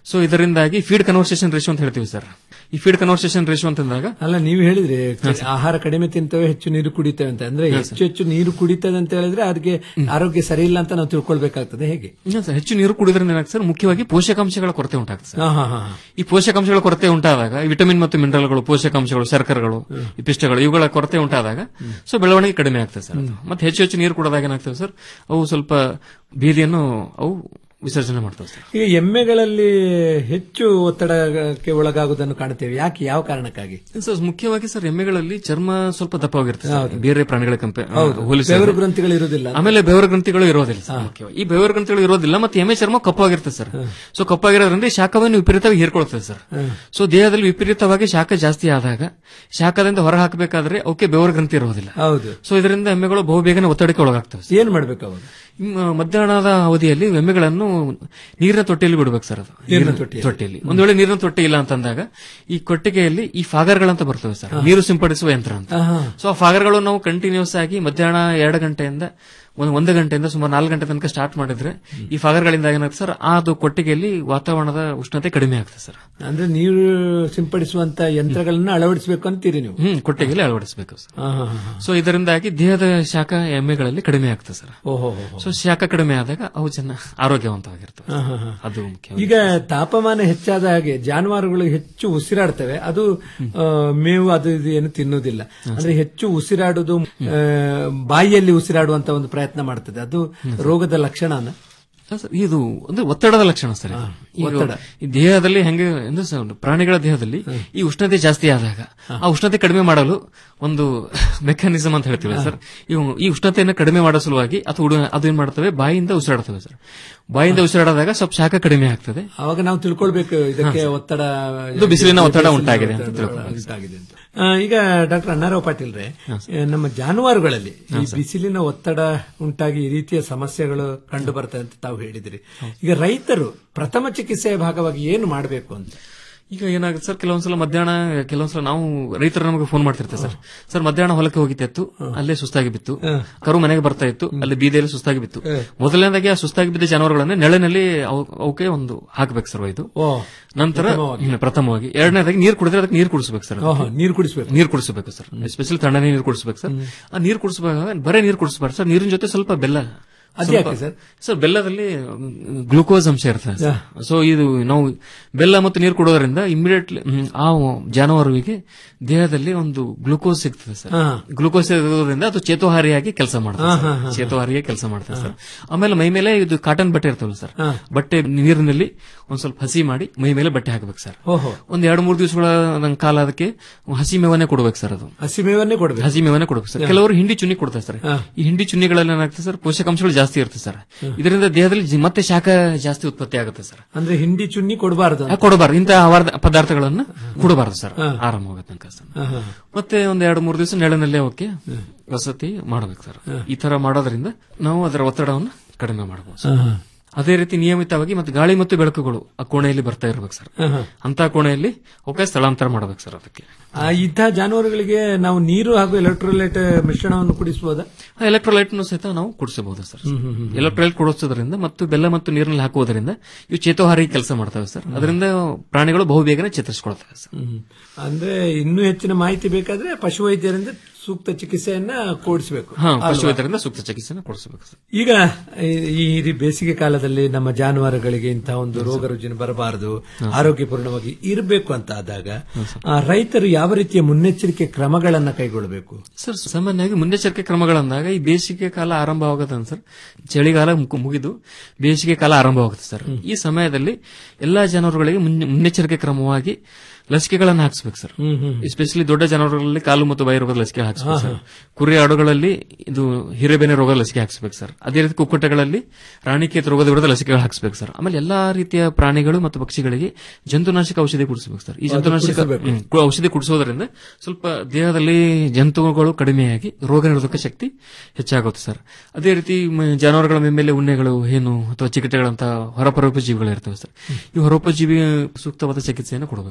ಸೊ ಇದರಿಂದಾಗಿ ಫೀಡ್ ಕನ್ವರ್ಸೇಷನ್ ರೇಷಿಯೋ ಅಂತ ಹೇಳ್ತೀವಿ ಸರ್ ಈ ಫೀಡ್ ಕನ್ವರ್ಸೇಷನ್ ರೇಷಿಯೋ ಅಂತಂದಾಗ ಅಲ್ಲ ನೀವು ಹೇಳಿದ್ರಿ ಆಹಾರ ಕಡಿಮೆ ತಿಂತವೆ ಹೆಚ್ಚು ನೀರು ಕುಡಿತೇವೆ ಅಂತ ಅಂದ್ರೆ ಹಾ, ಹೆಚ್ಚು ಹೆಚ್ಚು ನೀರು ಕುಡಿತದೆ ಅಂತ ಹೇಳಿದ್ರೆ ಅದಕ್ಕೆ ಆರೋಗ್ಯ ಸರಿ ಇಲ್ಲ ಅಂತ ನಾವು ತಿಳ್ಕೊಳ್ಬೇಕಾಗ್ತದೆ ಹೇಗೆ ಇಲ್ಲ ಸರ್, ಹೆಚ್ಚು ನೀರು ಕುಡಿದ್ರಿಂದ ಏನಾಗ್ತದೆ ಸರ್ ಮುಖ್ಯವಾಗಿ ಪೋಷಕಾಂಶಗಳ ಕೊರತೆ ಉಂಟಾಗ್ತದೆ ಸರ್ ಹಾ, ಹಾ, ಹಾ, ಹಾ. ಈ ಪೋಷಕಾಂಶಗಳ ಕೊರತೆ ಉಂಟಾದಾಗ ಈ ವಿಟಮಿನ್ ಮತ್ತು ಮಿನರಲ್ಗಳು ಪೋಷಕಾಂಶಗಳು ಶರ್ಕರಗಳು ಈ ಪಿಷ್ಟಗಳು ಇವುಗಳ ಕೊರತೆ ಉಂಟಾದಾಗ ಸೊ ಬೆಳವಣಿಗೆ ಕಡಿಮೆ ಆಗ್ತದೆ ಸರ್ ಅದು. ಮತ್ತೆ ಹೆಚ್ಚು ಹೆಚ್ಚು ನೀರು ಕುಡಿದಾಗ ಏನಾಗ್ತದೆ ಸರ್ ಅವು ಸ್ವಲ್ಪ ಬೀದಿಯನ್ನು ಅವು ವಿಸರ್ಜನೆ ಮಾಡ್ತವೆ ಸರ್ ಈಗ ಎಮ್ಮೆಗಳಲ್ಲಿ ಹೆಚ್ಚು ಒತ್ತಡಕ್ಕೆ ಒಳಗಾಗುವುದನ್ನು ಕಾಣುತ್ತೇವೆ ಯಾಕೆ ಯಾವ ಕಾರಣಕ್ಕಾಗಿ ಸರ್ ಮುಖ್ಯವಾಗಿ ಸರ್ ಎಮ್ಮೆಗಳಲ್ಲಿ ಚರ್ಮ ಸ್ವಲ್ಪ ದಪ್ಪವಾಗಿರ್ತದೆ ಸರ್. ಬೇರೆ ಪ್ರಾಣಿಗಳ ಕಂಪೆ ಹೌದು. ಹೋಲಿಸಿದ್ರೆ ಬೆವರು ಗ್ರಂಥಿಗಳು ಇರುವುದಿಲ್ಲ ಅಂತ. ಆಮೇಲೆ ಬೆವರ ಗ್ರಂಥಿಗಳು ಇರೋದಿಲ್ಲ ಸರ್ ಮುಖ್ಯವಾಗಿ. ಈ ಬೆವರ ಗ್ರಂಥಿಗಳು ಇರೋದಿಲ್ಲ ಮತ್ತೆ ಎಮ್ಮೆ ಚರ್ಮ ಕಪ್ಪಾಗಿರ್ತದೆ ಸರ್ ಸೊ ಕಪ್ಪಾಗಿರೋದ್ರಿಂದ ಈ ಶಾಖವನ್ನು ವಿಪರೀತವಾಗಿ ಹೀರ್ಕೊಳ್ತದೆ ಸರ್ ಸೊ ದೇಹದಲ್ಲಿ ವಿಪರೀತವಾಗಿ ಶಾಖ ಜಾಸ್ತಿ ಆದಾಗ ಶಾಖದಿಂದ ಹೊರ ಹಾಕಬೇಕಾದ್ರೆ ಅವಕ್ಕೆ ಬೆವರ ಗ್ರಂಥಿ ಇರೋದಿಲ್ಲ ಹೌದು ಸೊ ಇದರಿಂದ ಎಮ್ಮೆಗಳು ಬಹುಬೇಗನೆ ಒತ್ತಡಕ್ಕೆ ಒಳಗಾಗ್ತವೆ ಸರ್. ಏನ್ ಮಾಡ್ಬೇಕು ಅವರು ಇನ್ನು ಮಧ್ಯಾಹ್ನದ ಅವಧಿಯಲ್ಲಿ ಎಮ್ಮೆಗಳನ್ನು ನೀರಿನ ತೊಟ್ಟಿಯಲ್ಲಿ ಬಿಡ್ಬೇಕು ಸರ್ ಅದು ನೀರಿನ ತೊಟ್ಟಿಯಲ್ಲಿ. ತೊಟ್ಟಿಯಲ್ಲಿ ಒಂದು ವೇಳೆ ನೀರಿನ ತೊಟ್ಟಿ ಇಲ್ಲ ಅಂತಂದಾಗ ಈ ಕೊಟ್ಟಿಗೆಯಲ್ಲಿ ಈ ಫಾಗರ್ಗಳಂತ ಬರ್ತವೆ ಸರ್ ನೀರು ಸಿಂಪಡಿಸುವ ಯಂತ್ರ ಅಂತ ಆಹಾ. ಸೊ ಆ ಫಾಗರ್ಗಳು ನಾವು ಕಂಟಿನ್ಯೂಸ್ ಆಗಿ ಮಧ್ಯಾಹ್ನ ಎರಡು ಗಂಟೆಯಿಂದ ಒಂದು ಒಂದು ಗಂಟೆಯಿಂದ ಸುಮಾರು ನಾಲ್ಕು ಗಂಟೆ ತನಕ ಸ್ಟಾರ್ಟ್ ಮಾಡಿದ್ರೆ ಈ ಫಾಗರ್ಗಳಿಂದ ಏನಾಗ್ತದೆ ಸರ್ ಅದು ಕೊಟ್ಟಿಗೆಯಲ್ಲಿ ವಾತಾವರಣದ ಉಷ್ಣತೆ ಕಡಿಮೆ ಆಗ್ತದೆ ಸರ್ ಅಂದ್ರೆ ನೀರು ಸಿಂಪಡಿಸುವಂತ ಯಂತ್ರಗಳನ್ನ ಅಳವಡಿಸಬೇಕು ಅಂತೀರಿ ನೀವು ಹ್ಮ್ ಕೊಟ್ಟಿಗೆಯಲ್ಲಿ ಅಳವಡಿಸಬೇಕು ಸರ್ ಆಹಾ, ಹಾ, ಹಾ. ಸೊ ಇದರಿಂದಾಗಿ ದೇಹದ ಶಾಖ ಎಮ್ಮೆಗಳಲ್ಲಿ ಕಡಿಮೆ ಆಗ್ತದೆ ಸರ್ ಓಹೋ ಸೊ ಶಾಖ ಕಡಿಮೆ ಆದಾಗ ಅವು ಚೆನ್ನ ಆರೋಗ್ಯವಂತವಾಗಿರ್ತವೆ ಆಹಾ, ಹಾ. ಅದು ಮುಖ್ಯ ಈಗ ತಾಪಮಾನ ಹೆಚ್ಚಾದ ಹಾಗೆ ಜಾನುವಾರುಗಳು ಹೆಚ್ಚು ಉಸಿರಾಡ್ತವೆ ಅದು ಆ, ಮೇವು ಅದು ಇದು ಏನು ತಿನ್ನುವುದಿಲ್ಲ ಅಂದ್ರೆ ಹೆಚ್ಚು ಉಸಿರಾಡುವುದು ಆ, ಬಾಯಿಯಲ್ಲಿ ಉಸಿರಾಡುವಂತ ಒಂದು ಪ್ರಯತ್ನ ಮಾಡ್ತದೆ ಅದು ರೋಗದ ಲಕ್ಷಣನ ಅಲ್ಲ ಸರ್, ಇದು ಅಂದ್ರೆ ಒತ್ತಡದ ಲಕ್ಷಣ ಸರ್ ಇದು. ಈಗ ಒತ್ತಡ. ಈ ದೇಹದಲ್ಲಿ ಹೆಂಗೆ ಅಂದ್ರೆ ಸರ್, ಪ್ರಾಣಿಗಳ ದೇಹದಲ್ಲಿ ಈ ಉಷ್ಣತೆ ಜಾಸ್ತಿ ಆದಾಗ ಆ ಉಷ್ಣತೆ ಕಡಿಮೆ ಮಾಡಲು ಒಂದು ಮೆಕ್ಯಾನಿಸಮ್ ಅಂತ ಹೇಳ್ತೀವಿ ಸರ್ ಇವು ಈ ಉಷ್ಣತೆಯನ್ನು ಕಡಿಮೆ ಮಾಡೋ ಸಲುವಾಗಿ ಅದು ಉಡು- ಅದು ಏನ್ ಮಾಡ್ತವೆ ಬಾಯಿಯಿಂದ ಉಸಿರಾಡ್ತವೆ ಸರ್ ಬಾಯಿಂದ ಉಸಿರಾಡಿದಾಗ ಸ್ವಲ್ಪ ಶಾಖ ಕಡಿಮೆ ಆಗ್ತದೆ ಅವಾಗ ನಾವು ತಿಳ್ಕೊಳ್ಬೇಕು ಇದಕ್ಕೆ ಒತ್ತಡ ಇದು ಬಿಸಿಲಿನ ಒತ್ತಡ ಬಿಸಿಲಿನ ಉಂಟಾಗಿದೆ ಅಂತ ಒತ್ತಡ ತಿಳ್ಕೊಳ್ಬೇಕು. ಉಂಟಾಗಿದೆ ಅಂತ. ಆ, ಈಗ ಡಾಕ್ಟರ್ ಅಣ್ಣಾರಾವ್ ಪಾಟೀಲ್ರೆ ಆ, ನಮ್ಮ ಜಾನುವಾರುಗಳಲ್ಲಿ ಈ ಬಿಸಿಲಿನ ಒತ್ತಡ ಉಂಟಾಗಿ ಈ ರೀತಿಯ ಸಮಸ್ಯೆಗಳು ಕಂಡು ಬರ್ತದೆ ಅಂತ ತಾವು ಹೇಳಿದಿರಿ ಈಗ ರೈತರು ಪ್ರಥಮ ಚಿಕಿತ್ಸೆಯ ಭಾಗವಾಗಿ ಏನು ಮಾಡಬೇಕು ಅಂತ ಈಗ ಏನಾಗುತ್ತೆ ಸರ್ ಕೆಲವೊಂದ್ಸಲ ಮಧ್ಯಾಹ್ನ ಕೆಲವೊಂದ್ಸಲ ನಾವು ರೈತರು ನಮಗೆ ಫೋನ್ ಮಾಡ್ತಿರ್ತಾರೆ ಸರ್ ಸರ್ ಮಧ್ಯಾಹ್ನ ಹೊಲಕ್ಕೆ ಹೋಗಿತ್ತು ಅಲ್ಲೇ ಸುಸ್ತಾಗಿ ಬಿತ್ತು ಕರು ಮನೆಗೆ ಬರ್ತಾ ಇತ್ತು ಅಲ್ಲಿ ಬೀದಿಯಲ್ಲಿ ಸುಸ್ತಾಗಿ ಬಿತ್ತು ಮೊದಲನೇದಾಗಿ ಆ ಸುಸ್ತಾಗಿ ಬಿದ್ದ ಜಾನುವಾರುಗಳನ್ನ ನೆಳೆನಲ್ಲಿ ಅವ್- ಅವಕ್ಕೆ ಒಂದು ಹಾಕ್ಬೇಕು ಸರ್ ಇದು ಓ ನಂತರ ಪ್ರಥಮವಾಗಿ. ಹ್ಮ್, ಪ್ರಥಮವಾಗಿ ಎರಡನೇದಾಗಿ ನೀರು ಕುಡಿದ್ರೆ ಅದಕ್ಕೆ ನೀರು ಕುಡಿಸ್ಬೇಕು ಸರ್ ಓಹೋ, ನೀರು ಕುಡಿಸ್ಬೇಕು ನೀರು ಕುಡಿಸ್ಬೇಕು ಸರ್ ಎಸ್ಪೆಷಲಿ ತಣ್ಣನೆ ನೀರು ಕುಡಿಸ್ಬೇಕು ಸರ್ ಆ ನೀರು ಕುಡಿಸ್ಬೇಕಾಗ ಬರೇ ನೀರು ಕುಡಿಸ್ಬಾರ್ದು ಸರ್ ನೀರಿನ ಜೊತೆ ಸ್ವಲ್ಪ ಬೆಲ್ಲ ಅದ್ಯಾಕೆ ಸ್ವಲ್ಪ- ಸರ್? ಸರ್ ಬೆಲ್ಲದಲ್ಲಿ ಗ್ಲೂಕೋಸ್ ಅಂಶ ಇರ್ತದೆ ಸೊ ಇದು ನಾವು ಬೆಲ್ಲ ಮತ್ತು ನೀರು ಕೊಡೋದ್ರಿಂದ ಇಮಿಡಿಯೇಟ್ಲಿ ಆ ಜಾನುವಾರುವಿಗೆ ದೇಹದಲ್ಲಿ ಒಂದು ಗ್ಲೂಕೋಸ್ ಸಿಗ್ತದೆ ಸರ್ ಹಾ. ಗ್ಲೂಕೋಸ್ ಇರೋದ್ರಿಂದ ಅದು ಚೇತೋಹಾರಿಯಾಗಿ ಕೆಲಸ ಮಾಡ್ತದೆ ಹಾ, ಸರ್. ಹಾ, ಹಾ, ಹಾ. ಚೇತೋಹಾರಿಯಾಗಿ ಕೆಲಸ ಮಾಡ್ತದೆ ಸರ್ ಆಮೇಲೆ ಮೈ ಮೇಲೆ ಇದು ಕಾಟನ್ ಬಟ್ಟೆ ಇರ್ತವಲ್ಲ ಸರ್ ಹಾ. ಬಟ್ಟೆ ನೀರಿನಲ್ಲಿ ಒಂದ್ ಸ್ವಲ್ಪ ಹಸಿ ಮಾಡಿ ಮೈ ಮೇಲೆ ಬಟ್ಟೆ ಹಾಕ್ಬೇಕು ಸರ್ ಓಹೋ ಒಂದ್ ಎರಡು ಮೂರು ದಿವಸಗಳ ಕಾಲ ಅದಕ್ಕೆ ಹಸಿ ಮೇವನ್ನೇ ಕೊಡ್ಬೇಕು ಸರ್ ಅದು ಹಸಿ ಮೇವನ್ನೇ ಕೊಡ್ಬೇಕು ಹಸಿ ಮೇವನ್ನೇ ಕೊಡ್ಬೇಕು ಸರ್ ಕೆಲವರು ಹಿಂಡಿ ಚುನ್ನಿ ಕೊಡ್ತಾರೆ ಸರ್ ಹಾ. ಈ ಹಿಂಡಿ ಚುನ್ನಿಗಳಲ್ಲಿ ಏನಾಗ್ತದೆ ಸರ್ ಪೋಷಕಾಂಶಗಳು ಜಾಸ್ತಿ ಇರುತ್ತೆ ಸರ್ ಇದರಿಂದ ದೇಹದಲ್ಲಿ ಜಿ- ಮತ್ತೆ ಶಾಖ ಜಾಸ್ತಿ ಉತ್ಪತ್ತಿ ಆಗುತ್ತೆ ಸರ್ ಅಂದ್ರೆ ಹಿಂಡಿ ಚುನ್ನಿ ಕೊಡಬಾರದು ಆ, ಕೊಡಬಾರ್ದು ಇಂತಹ ಆಹಾರ ಪದಾರ್ಥಗಳನ್ನು ಕೊಡಬಾರ್ದು ಸರ್ ಆರಾಮವಾಗೋ ತನಕ ಸರ್ ಹಾ, ಹಾ. ಮತ್ತೆ ಒಂದ್ ಎರಡು ಮೂರು ದಿವಸ ನೆಳನಲ್ಲೇ ಅವಕ್ಕೆ ವಸತಿ ಮಾಡಬೇಕು ಸರ್ ಈ ತರ ಮಾಡೋದ್ರಿಂದ ನಾವು ಅದರ ಒತ್ತಡವನ್ನು ಕಡಿಮೆ ಮಾಡಬಹುದು ಸರ್. ಹಾ, ಹಾ. ಅದೇ ರೀತಿ ನಿಯಮಿತವಾಗಿ ಮತ್ತೆ ಗಾಳಿ ಮತ್ತು ಬೆಳಕುಗಳು ಆ ಕೋಣೆಯಲ್ಲಿ ಬರ್ತಾ ಇರ್ಬೇಕು ಸರ್ ಹಾ, ಹಾ. ಅಂತ ಕೋಣೆಯಲ್ಲಿ ಅವಕ್ಕೆ ಸ್ಥಳಾಂತರ ಮಾಡಬೇಕು ಸರ್ ಅದಕ್ಕೆ ಆ, ಇಂಥ ಜಾನುವಾರುಗಳಿಗೆ ನಾವು ನೀರು ಹಾಗೂ ಎಲೆಕ್ಟ್ರೋಲೈಟ್ ಮಿಶ್ರಣವನ್ನು ಕುಡಿಸಬಹುದಾ ಎಲೆಕ್ಟ್ರೋಲೈಟ್ ಸಹಿತ ನಾವು ಕುಡಿಸಬಹುದು ಸರ್ ಹ್ಮ್, ಹ್ಮ್, ಹ್ಮ್. ಎಲೆಕ್ಟ್ರೋಲೈಟ್ ಕೊಡಿಸೋದ್ರಿಂದ ಮತ್ತು ಬೆಲ್ಲ ಮತ್ತು ನೀರಿನಲ್ಲಿ ಹಾಕುವುದರಿಂದ ಇವು ಚೇತೋಹಾರಿ ಕೆಲಸ ಮಾಡ್ತವೆ ಸರ್ ಅದರಿಂದ ಪ್ರಾಣಿಗಳು ಬಹುಬೇಗನೆ ಚೇತರಿಸಿಕೊಳ್ತವೆ ಸರ್ ಹ್ಮ್. ಅಂದ್ರೆ ಇನ್ನೂ ಹೆಚ್ಚಿನ ಮಾಹಿತಿ ಬೇಕಾದ್ರೆ ಪಶುವೈದ್ಯರಿಂದ ಸೂಕ್ತ ಚಿಕಿತ್ಸೆಯನ್ನ ಕೊಡಿಸಬೇಕು ಹಾ ಅಲ್ವಾ? ಪಶುವೈದ್ಯರಿಂದ ಸೂಕ್ತ ಚಿಕಿತ್ಸೆನ ಕೊಡಿಸಬೇಕು ಸರ್ ಈಗ ಈ- ಈ ರೀ- ಬೇಸಿಗೆ ಕಾಲದಲ್ಲಿ ನಮ್ಮ ಜಾನುವಾರುಗಳಿಗೆ ಇಂತಹ ಒಂದು ರೋಗ ರುಜಿನ ಬರಬಾರದು ಆರೋಗ್ಯಪೂರ್ಣವಾಗಿ ಇರಬೇಕು ಅಂತ ಆದಾಗ ಆ, ರೈತರು ಯಾವ ರೀತಿಯ ಮುನ್ನೆಚ್ಚರಿಕೆ ಕ್ರಮಗಳನ್ನ ಕೈಗೊಳ್ಳಬೇಕು ಸರ್ ಸಾಮಾನ್ಯವಾಗಿ ಮುನ್ನೆಚ್ಚರಿಕೆ ಕ್ರಮಗಳಂದಾಗ ಈ ಬೇಸಿಗೆ ಕಾಲ ಆರಂಭವಾಗುತ್ತೆ ಸರ್ ಚಳಿಗಾಲ ಮುಗು- ಮುಗಿದು ಬೇಸಿಗೆ ಕಾಲ ಆರಂಭವಾಗುತ್ತೆ ಸರ್ ಈ ಸಮಯದಲ್ಲಿ ಎಲ್ಲಾ ಜಾನುವಾರುಗಳಿಗೆ ಮುನ್ನೆ- ಮುನ್ನೆಚ್ಚರಿಕೆ ಕ್ರಮವಾಗಿ ಲಸಿಕೆಗಳನ್ನು ಹಾಕ್ಸ್ಬೇಕು ಸರ್ ಎಸ್ಪೆಷಲಿ ದೊಡ್ಡ ಜಾನುವಾರುಗಳಲ್ಲಿ ಕಾಲು ಮತ್ತು ಬಾಯಿ ರೋಗದ ಲಸಿಕೆ ಹಾಕ್ಸ್ಬೇಕು ಸರ್ ಕುರಿ ಆಡುಗಳಲ್ಲಿ ಇದು ಹಿರೇಬೇನೆ ರೋಗದ ಲಸಿಕೆ ಹಾಕ್ಸ್ಬೇಕು ಸರ್ ಅದೇ ರೀತಿ ಕುಕ್ಕಟಗಳಲ್ಲಿ ರಾಣಿಕೇತ ರೋಗದ ವಿರುದ್ಧ ಲಸಿಕೆಗಳು ಹಾಕ್ಸ್ಬೇಕು ಸರ್ ಆಮೇಲೆ ಎಲ್ಲಾ ರೀತಿಯ ಪ್ರಾಣಿಗಳು ಮತ್ತು ಪಕ್ಷಿಗಳಿಗೆ ಜಂತುನಾಶಕ ಔಷಧಿ ಕುಡಿಸಬೇಕು ಸರ್ ಈ ಅದು ಜಂತುನಾಶಕ ಕುಡಿಸಬೇಕು. ಹ್ಮ್, ಕು- ಔಷಧಿ ಕುಡಿಸೋದ್ರಿಂದ ಸ್ವಲ್ಪ ದೇಹದಲ್ಲಿ ಜಂತುಗಳು ಕಡಿಮೆಯಾಗಿ ರೋಗ ನಿರೋಧಕ ಶಕ್ತಿ ಹೆಚ್ಚಾಗುತ್ತೆ ಸರ್ ಅದೇ ರೀತಿ ಮ- ಜಾನುವಾರುಗಳ ಮೇಲೆ ಉಣ್ಣೆಗಳು ಹೇನು ಅಥವಾ ಚಿಕಟೆಗಳಂತ ಹೊರಪರೋಪಜೀವಿಗಳು ಇರ್ತವೆ ಸರ್ ಈ ಹೊರಪಜೀವಿ ಸೂಕ್ತವಾದ ಚಿಕಿತ್ಸೆಯನ್ನು ಕೊಡಬೇಕು ಸರ್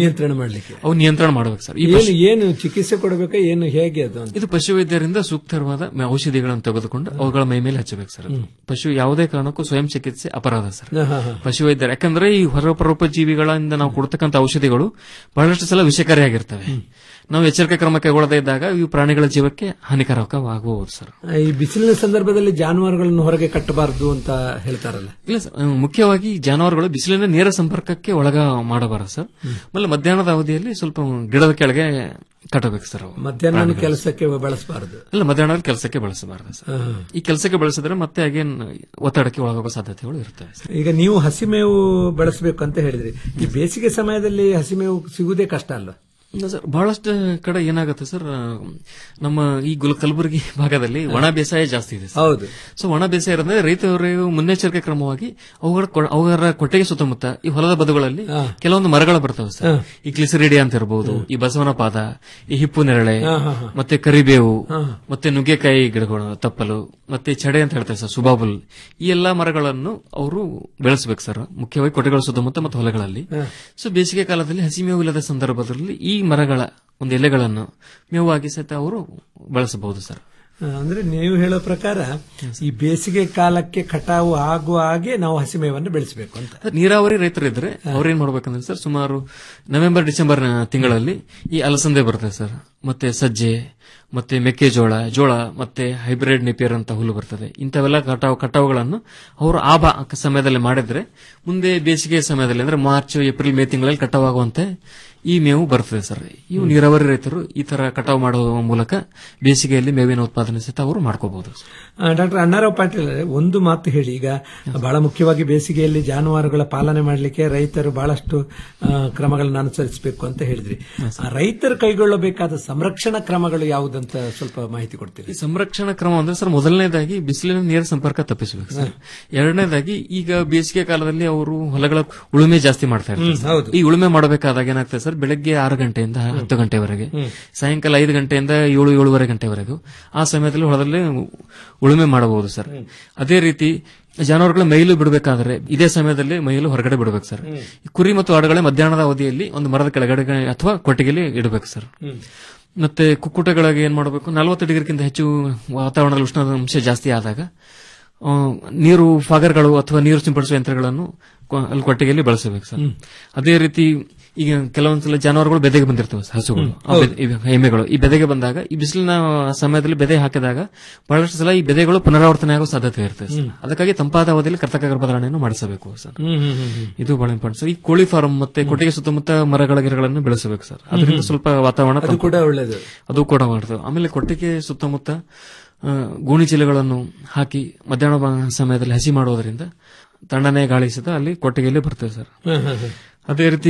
ನಿಯಂತ್ರಣ ಮಾಡ್ಲಿಕ್ಕೆ ಅವು ನಿಯಂತ್ರಣ ಮಾಡ್ಬೇಕು ಸರ್ ಈ ಏನು ಪಶು- ಏನು ಚಿಕಿತ್ಸೆ ಕೊಡಬೇಕಾ ಏನು ಹೇಗೆ ಅದು ಅಂತ ಇದು ಪಶುವೈದ್ಯರಿಂದ ಸೂಕ್ತವಾದ ಮ- ಔಷಧಿಗಳನ್ನು ತೆಗೆದುಕೊಂಡು ಅವುಗಳ ಮೈ ಮೇಲೆ ಹಚ್ಚಬೇಕು ಸರ್ ಅದು. ಪಶು ಯಾವುದೇ ಕಾರಣಕ್ಕೂ ಸ್ವಯಂ ಚಿಕಿತ್ಸೆ ಅಪರಾಧ ಸರ್ ಹಾ, ಹಾ, ಹಾ. ಪಶುವೈದ್ಯರು ಯಾಕಂದ್ರೆ ಈ ಹೊರಪರೋಪಜೀವಿಗಳಿಂದ ನಾವು ಕೊಡ್ತಕ್ಕಂಥ ಔಷಧಿಗಳು ಬಹಳಷ್ಟು ಸಲ ವಿಷಕಾರಿಯಾಗಿರ್ತವೆ ನಾವು ಎಚ್ಚರಿಕೆ ಕ್ರಮ ಕೈಗೊಳ್ಳದೇ ಇದ್ದಾಗ ಇವು ಪ್ರಾಣಿಗಳ ಜೀವಕ್ಕೆ ಹಾನಿಕಾರಕವಾಗಬಹುದು ಸರ್ ಈ ಬಿಸಿಲಿನ ಸಂದರ್ಭದಲ್ಲಿ ಜಾನುವಾರುಗಳನ್ನು ಹೊರಗೆ ಕಟ್ಟಬಾರದು ಅಂತ ಹೇಳ್ತಾರಲ್ಲ ಇಲ್ಲ ಸರ್ ಅಹ್, ಮುಖ್ಯವಾಗಿ ಜಾನುವಾರುಗಳು ಬಿಸಿಲಿನ ನೇರ ಸಂಪರ್ಕಕ್ಕೆ ಒಳಗ ಮಾಡಬಾರದು ಸರ್ ಆಮೇಲೆ ಮಧ್ಯಾಹ್ನದ ಅವಧಿಯಲ್ಲಿ ಸ್ವಲ್ಪ ಗಿಡದ ಕೆಳಗೆ ಕಟ್ಟಬೇಕು ಸರ್ ಅವು. ಮಧ್ಯಾಹ್ನ ಪ್ರಾಣಿಗಳು. ಕೆಲಸಕ್ಕೆ ಬಳಸಬಾರದು ಇಲ್ಲ ಮಧ್ಯಾಹ್ನದ ಕೆಲಸಕ್ಕೆ ಬಳಸಬಾರದು ಸರ್ ಹಾ, ಹಾ. ಈ ಕೆಲಸಕ್ಕೆ ಬಳಸಿದ್ರೆ ಮತ್ತೆ ಅಗೇನ್ ಒತ್ತಡಕ್ಕೆ ಒಳಗಾಗೋ ಸಾಧ್ಯತೆಗಳು ಇರ್ತವೆ ಸರ್ ಈಗ ನೀವು ಹಸಿಮೇವು ಬಳಸಬೇಕು ಅಂತ ಹೇಳಿದ್ರಿ ಈ ಬೇಸಿಗೆ ಸಮಯದಲ್ಲಿ ಹಸಿಮೇವು ಸಿಗುವುದೇ ಕಷ್ಟ ಅಲ್ಲ ಇಲ್ಲ ಸರ್ ಬಹಳಷ್ಟು ಕಡೆ ಏನಾಗುತ್ತೆ ಸರ್ ಆ, ನಮ್ಮ ಈ ಗುಲ್ ಕಲಬುರಗಿ ಭಾಗದಲ್ಲಿ ಒಣ ಬೇಸಾಯ ಜಾಸ್ತಿ ಇದೆ ಸರ್. ಹೌದು ಸೊ ಒಣ ಬೇಸಾಯ ಇರೋದ್ರೆ ರೈತರು ಮುನ್ನೆಚ್ಚರಿಕೆ ಕ್ರಮವಾಗಿ ಅವುಗಳ ಕೊ- ಅವರ ಕೊಟ್ಟಿಗೆ ಸುತ್ತಮುತ್ತ ಈ ಹೊಲದ ಬದುಗಳಲ್ಲಿ ಕೆಲವೊಂದು ಮರಗಳು ಬರ್ತವೆ ಸರ್ ಈ ಗ್ಲಿಸರಿಡಿ ಅಂತ ಇರಬಹುದು ಈ ಬಸವನ ಪಾದ ಈ ಹಿಪ್ಪು ನೆರಳೆ ಹಾ, ಹಾ, ಹಾ. ಮತ್ತೆ ಕರಿಬೇವು ಹಾ. ಮತ್ತೆ ನುಗ್ಗೆಕಾಯಿ ಗಿಡಗಳು ತಪ್ಪಲು ಮತ್ತೆ ಚಡೆ ಅಂತ ಹೇಳ್ತಾರೆ ಸರ್ ಸುಬಾಬುಲ್ ಈ ಎಲ್ಲಾ ಮರಗಳನ್ನು ಅವರು ಬೆಳೆಸಬೇಕು ಸರ್ ಮುಖ್ಯವಾಗಿ ಕೊಟ್ಟಿಗೆಗಳ ಸುತ್ತಮುತ್ತ ಮತ್ತು ಹೊಲಗಳಲ್ಲಿ ಹಾ. ಸೊ ಬೇಸಿಗೆ ಕಾಲದಲ್ಲಿ ಹಸಿ ಮೇವು ಇಲ್ಲದ ಸಂದರ್ಭದಲ್ಲಿ ಈ ಮರಗಳ ಒಂದು ಎಲೆಗಳನ್ನು ಮೇವಾಗಿ ಸಹಿತ ಅವರು ಬಳಸಬಹುದು ಸರ್ ಆ, ಅಂದ್ರೆ ನೀವು ಹೇಳೋ ಪ್ರಕಾರ ಈ ಬೇಸಿಗೆ ಕಾಲಕ್ಕೆ ಕಟಾವು ಆಗುವ ಹಾಗೆ ನಾವು ಹಸಿಮೇವನ್ನು ಬೆಳೆಸಬೇಕು ಅಂತ ಸರ್, ನೀರಾವರಿ ರೈತರು ಇದ್ರೆ ಅವ್ರೇನ್ ಮಾಡ್ಬೇಕಂದ್ರೆ ಸರ್ ಸುಮಾರು ನವೆಂಬರ್ ಡಿಸೆಂಬರ್ ತಿಂಗಳಲ್ಲಿ ಈ ಅಲಸಂದೆ ಬರ್ತದೆ ಸರ್ ಮತ್ತೆ ಸಜ್ಜೆ ಮತ್ತೆ ಮೆಕ್ಕೆಜೋಳ ಜೋಳ ಮತ್ತೆ ಹೈಬ್ರಿಡ್ ನೆಪಿಯರ್ ಅಂತ ಹುಲ್ಲು ಬರ್ತದೆ ಇಂಥವೆಲ್ಲ ಕಟಾವು ಕಟಾವುಗಳನ್ನು ಅವರು ಆ ಬಾ ಸಮಯದಲ್ಲಿ ಮಾಡಿದ್ರೆ ಮುಂದೆ ಬೇಸಿಗೆ ಸಮಯದಲ್ಲಿ ಅಂದ್ರೆ ಮಾರ್ಚ್ ಏಪ್ರಿಲ್ ಮೇ ತಿಂಗಳಲ್ಲಿ ಕಟಾವಾಗುವಂತೆ ಈ ಮೇವು ಬರ್ತದೆ ಸರ್ ಇವು ನೀರಾವರಿ ರೈತರು ಈ ತರ ಕಟಾವು ಮಾಡುವ ಮೂಲಕ ಬೇಸಿಗೆಯಲ್ಲಿ ಮೇವಿನ ಉತ್ಪಾದನೆ ಸಹಿತ ಅವರು ಮಾಡ್ಕೋಬಹುದು ಡಾಕ್ಟರ್ ಅಣ್ಣಾರಾವ್ ಪಾಟೀಲ್ ಅವರೇ, ಒಂದು ಮಾತು ಹೇಳಿ ಈಗ ಬಹಳ ಮುಖ್ಯವಾಗಿ ಬೇಸಿಗೆಯಲ್ಲಿ ಜಾನುವಾರುಗಳ ಪಾಲನೆ ಮಾಡಲಿಕ್ಕೆ ರೈತರು ಬಹಳಷ್ಟು ಆ, ಕ್ರಮಗಳನ್ನು ಅನುಸರಿಸಬೇಕು ಅಂತ ಹೇಳಿದ್ರಿ ಆ ರೈತರು ಕೈಗೊಳ್ಳಬೇಕಾದ ಸಂರಕ್ಷಣಾ ಕ್ರಮಗಳು ಯಾವುದಂತ ಸ್ವಲ್ಪ ಮಾಹಿತಿ ಕೊಡ್ತೀರಿ ಈ ಸಂರಕ್ಷಣಾ ಕ್ರಮ ಅಂದ್ರೆ ಸರ್ ಮೊದಲನೇದಾಗಿ ಬಿಸಿಲಿನ ನೇರ ಸಂಪರ್ಕ ತಪ್ಪಿಸಬೇಕು ಸರ್ ಎರಡನೇದಾಗಿ ಈಗ ಬೇಸಿಗೆ ಕಾಲದಲ್ಲಿ ಅವರು ಹೊಲಗಳ ಉಳುಮೆ ಜಾಸ್ತಿ ಮಾಡ್ತಾ ಹ್ಮ್, ಇರ್ತಾರೆ ಹೌದು. ಸರ್. ಈ ಉಳುಮೆ ಮಾಡಬೇಕಾದಾಗ ಏನಾಗ್ತದೆ ಸರ್ ಬೆಳಗ್ಗೆ ಆರು ಗಂಟೆಯಿಂದ ಹತ್ತು ಗಂಟೆವರೆಗೆ ಹ್ಮ್. ಸಾಯಂಕಾಲ ಐದು ಗಂಟೆಯಿಂದ ಏಳು ಏಳುವರೆ ಗಂಟೆವರೆಗೂ ಆ ಸಮಯದಲ್ಲಿ ಹೊಲದಲ್ಲಿ ಉಳುಮೆ ಮಾಡಬಹುದು ಸರ್ ಅದೇ ರೀತಿ ಜಾನುವಾರುಗಳ ಮೈಲು ಬಿಡಬೇಕಾದ್ರೆ ಇದೇ ಸಮಯದಲ್ಲಿ ಮೈಲು ಹೊರಗಡೆ ಬಿಡಬೇಕು ಸರ್ ಈ ಕುರಿ ಮತ್ತು ಆಡುಗಳ ಮಧ್ಯಾಹ್ನದ ಅವಧಿಯಲ್ಲಿ ಒಂದು ಮರದ ಕೆಳಗಡೆ ಅಥವಾ ಕೊಟ್ಟಿಗೆಯಲ್ಲಿ ಇಡಬೇಕು ಸರ್ ಮತ್ತೆ ಕುಕ್ಕುಟಗಳಿಗೆ ಏನ್ ಮಾಡಬೇಕು ನಲವತ್ತು ಡಿಗ್ರಿಗಿಂತ ಹೆಚ್ಚು ವಾತಾವರಣದಲ್ಲಿ ಉಷ್ಣಾಂಶ ಜಾಸ್ತಿ ಆದಾಗ ಆ, ನೀರು ಫಾಗರ್ಗಳು ಅಥವಾ ನೀರು ಸಿಂಪಡಿಸುವ ಯಂತ್ರಗಳನ್ನು ಕೊ- ಅಲ್ಲಿ ಕೊಟ್ಟಿಗೆಯಲ್ಲಿ ಬಳಸಬೇಕು ಸರ್ ಅದೇ ರೀತಿ ಈಗ ಕೆಲವೊಂದ್ಸಲ ಜಾನುವಾರುಗಳು ಬೆದೆಗೆ ಬಂದಿರ್ತವೆ ಸರ್, ಹಸುಗಳು ಆ ಹೌದು. ಬೆದೆ- ಇವೆ- ಎಮ್ಮೆಗಳು ಈ ಬೆದೆಗೆ ಬಂದಾಗ ಈ ಬಿಸಿಲಿನ ಸಮಯದಲ್ಲಿ ಬೆದೆ ಹಾಕಿದಾಗ ಬಹಳಷ್ಟು ಸಲ ಈ ಬೆದೆಗಳು ಪುನರಾವರ್ತನೆ ಆಗೋ ಸಾಧ್ಯತೆ ಇರ್ತದೆ ಸರ್. ಹ್ಮ್. ಅದಕ್ಕಾಗಿ ತಂಪಾದ ಅವಧಿಯಲ್ಲಿ ಕರ್ತಕ ಗರ್ಭಧಾರಣೆಯನ್ನು ಮಾಡಿಸಬೇಕು ಸರ್ ಹ್ಮ್, ಹ್ಮ್, ಹ್ಮ್, ಹ್ಮ್. ಇದು ಬಹಳ ಇಂಪಾರ್ಟೆಂಟ್ ಸರ್ ಈ ಕೋಳಿ ಫಾರ್ಮ್ ಮತ್ತೆ ಕೊಟ್ಟಿಗೆ ಸುತ್ತಮುತ್ತ ಮರಗಳ ಗಿಡಗಳನ್ನು ಬೆಳೆಸಬೇಕು ಸರ್ ಅದರಿಂದ ಹ್ಮ್. ಸ್ವಲ್ಪ ವಾತಾವರಣ ಅದು ತಂಪು- ಕೂಡ ಒಳ್ಳೆಯದು. ಅದು ಕೂಡ ಮಾಡ್ತೇವೆ ಆಮೇಲೆ ಕೊಟ್ಟಿಗೆ ಸುತ್ತಮುತ್ತ ಆ, ಗೋಣಿ ಚೀಲಗಳನ್ನು ಹಾಕಿ ಮಧ್ಯಾಹ್ನ ಬ- ಸಮಯದಲ್ಲಿ ಹಸಿ ಮಾಡೋದ್ರಿಂದ ತಣ್ಣನೆ ಗಾಳಿ ಸಹಿತ ಅಲ್ಲಿ ಕೊಟ್ಟಿಗೆಯಲ್ಲಿ ಬರ್ತದೆ ಸರ್ ಹ್ಮ್, ಹ್ಮ್, ಹ್ಮ್. ಅದೇ ರೀತಿ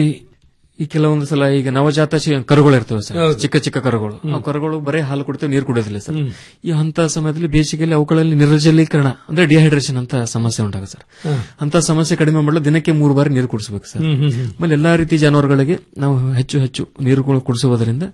ಈ ಕೆಲವೊಂದು ಸಲ ಈಗ ನವಜಾತ ಶಿ- ಕರುಗಳು ಇರ್ತವೆ ಸರ್ ಹೌದು. ಚಿಕ್ಕ ಚಿಕ್ಕ ಕರುಗಳು ಆ ಕರುಗಳು ಬರೀ ಹಾಲು ಕುಡಿತವೆ ನೀರು ಕುಡಿಯೋದಿಲ್ಲ ಸರ್ ಹ್ಮ್. ಈ ಹಂತ ಸಮಯದಲ್ಲಿ ಬೇಸಿಗೆಯಲ್ಲಿ ಅವುಗಳಲ್ಲಿ ನಿರ್ಜಲೀಕರಣ ಅಂದ್ರೆ ಡಿಹೈಡ್ರೇಷನ್ ಅಂತ ಸಮಸ್ಯೆ ಉಂಟಾಗುತ್ತೆ ಸರ್ ಹಾ. ಅಂತ ಸಮಸ್ಯೆ ಕಡಿಮೆ ಮಾಡಲು ದಿನಕ್ಕೆ ಮೂರು ಬಾರಿ ನೀರು ಕುಡಿಸಬೇಕು ಸರ್ ಹ್ಮ್, ಹ್ಮ್, ಹ್ಮ್. ಆಮೇಲೆ ಎಲ್ಲಾ ರೀತಿ ಜಾನುವಾರುಗಳಿಗೆ ನಾವು ಹೆಚ್ಚು ಹೆಚ್ಚು ನೀರುಗಳು ಕುಡಿಸುವುದರಿಂದ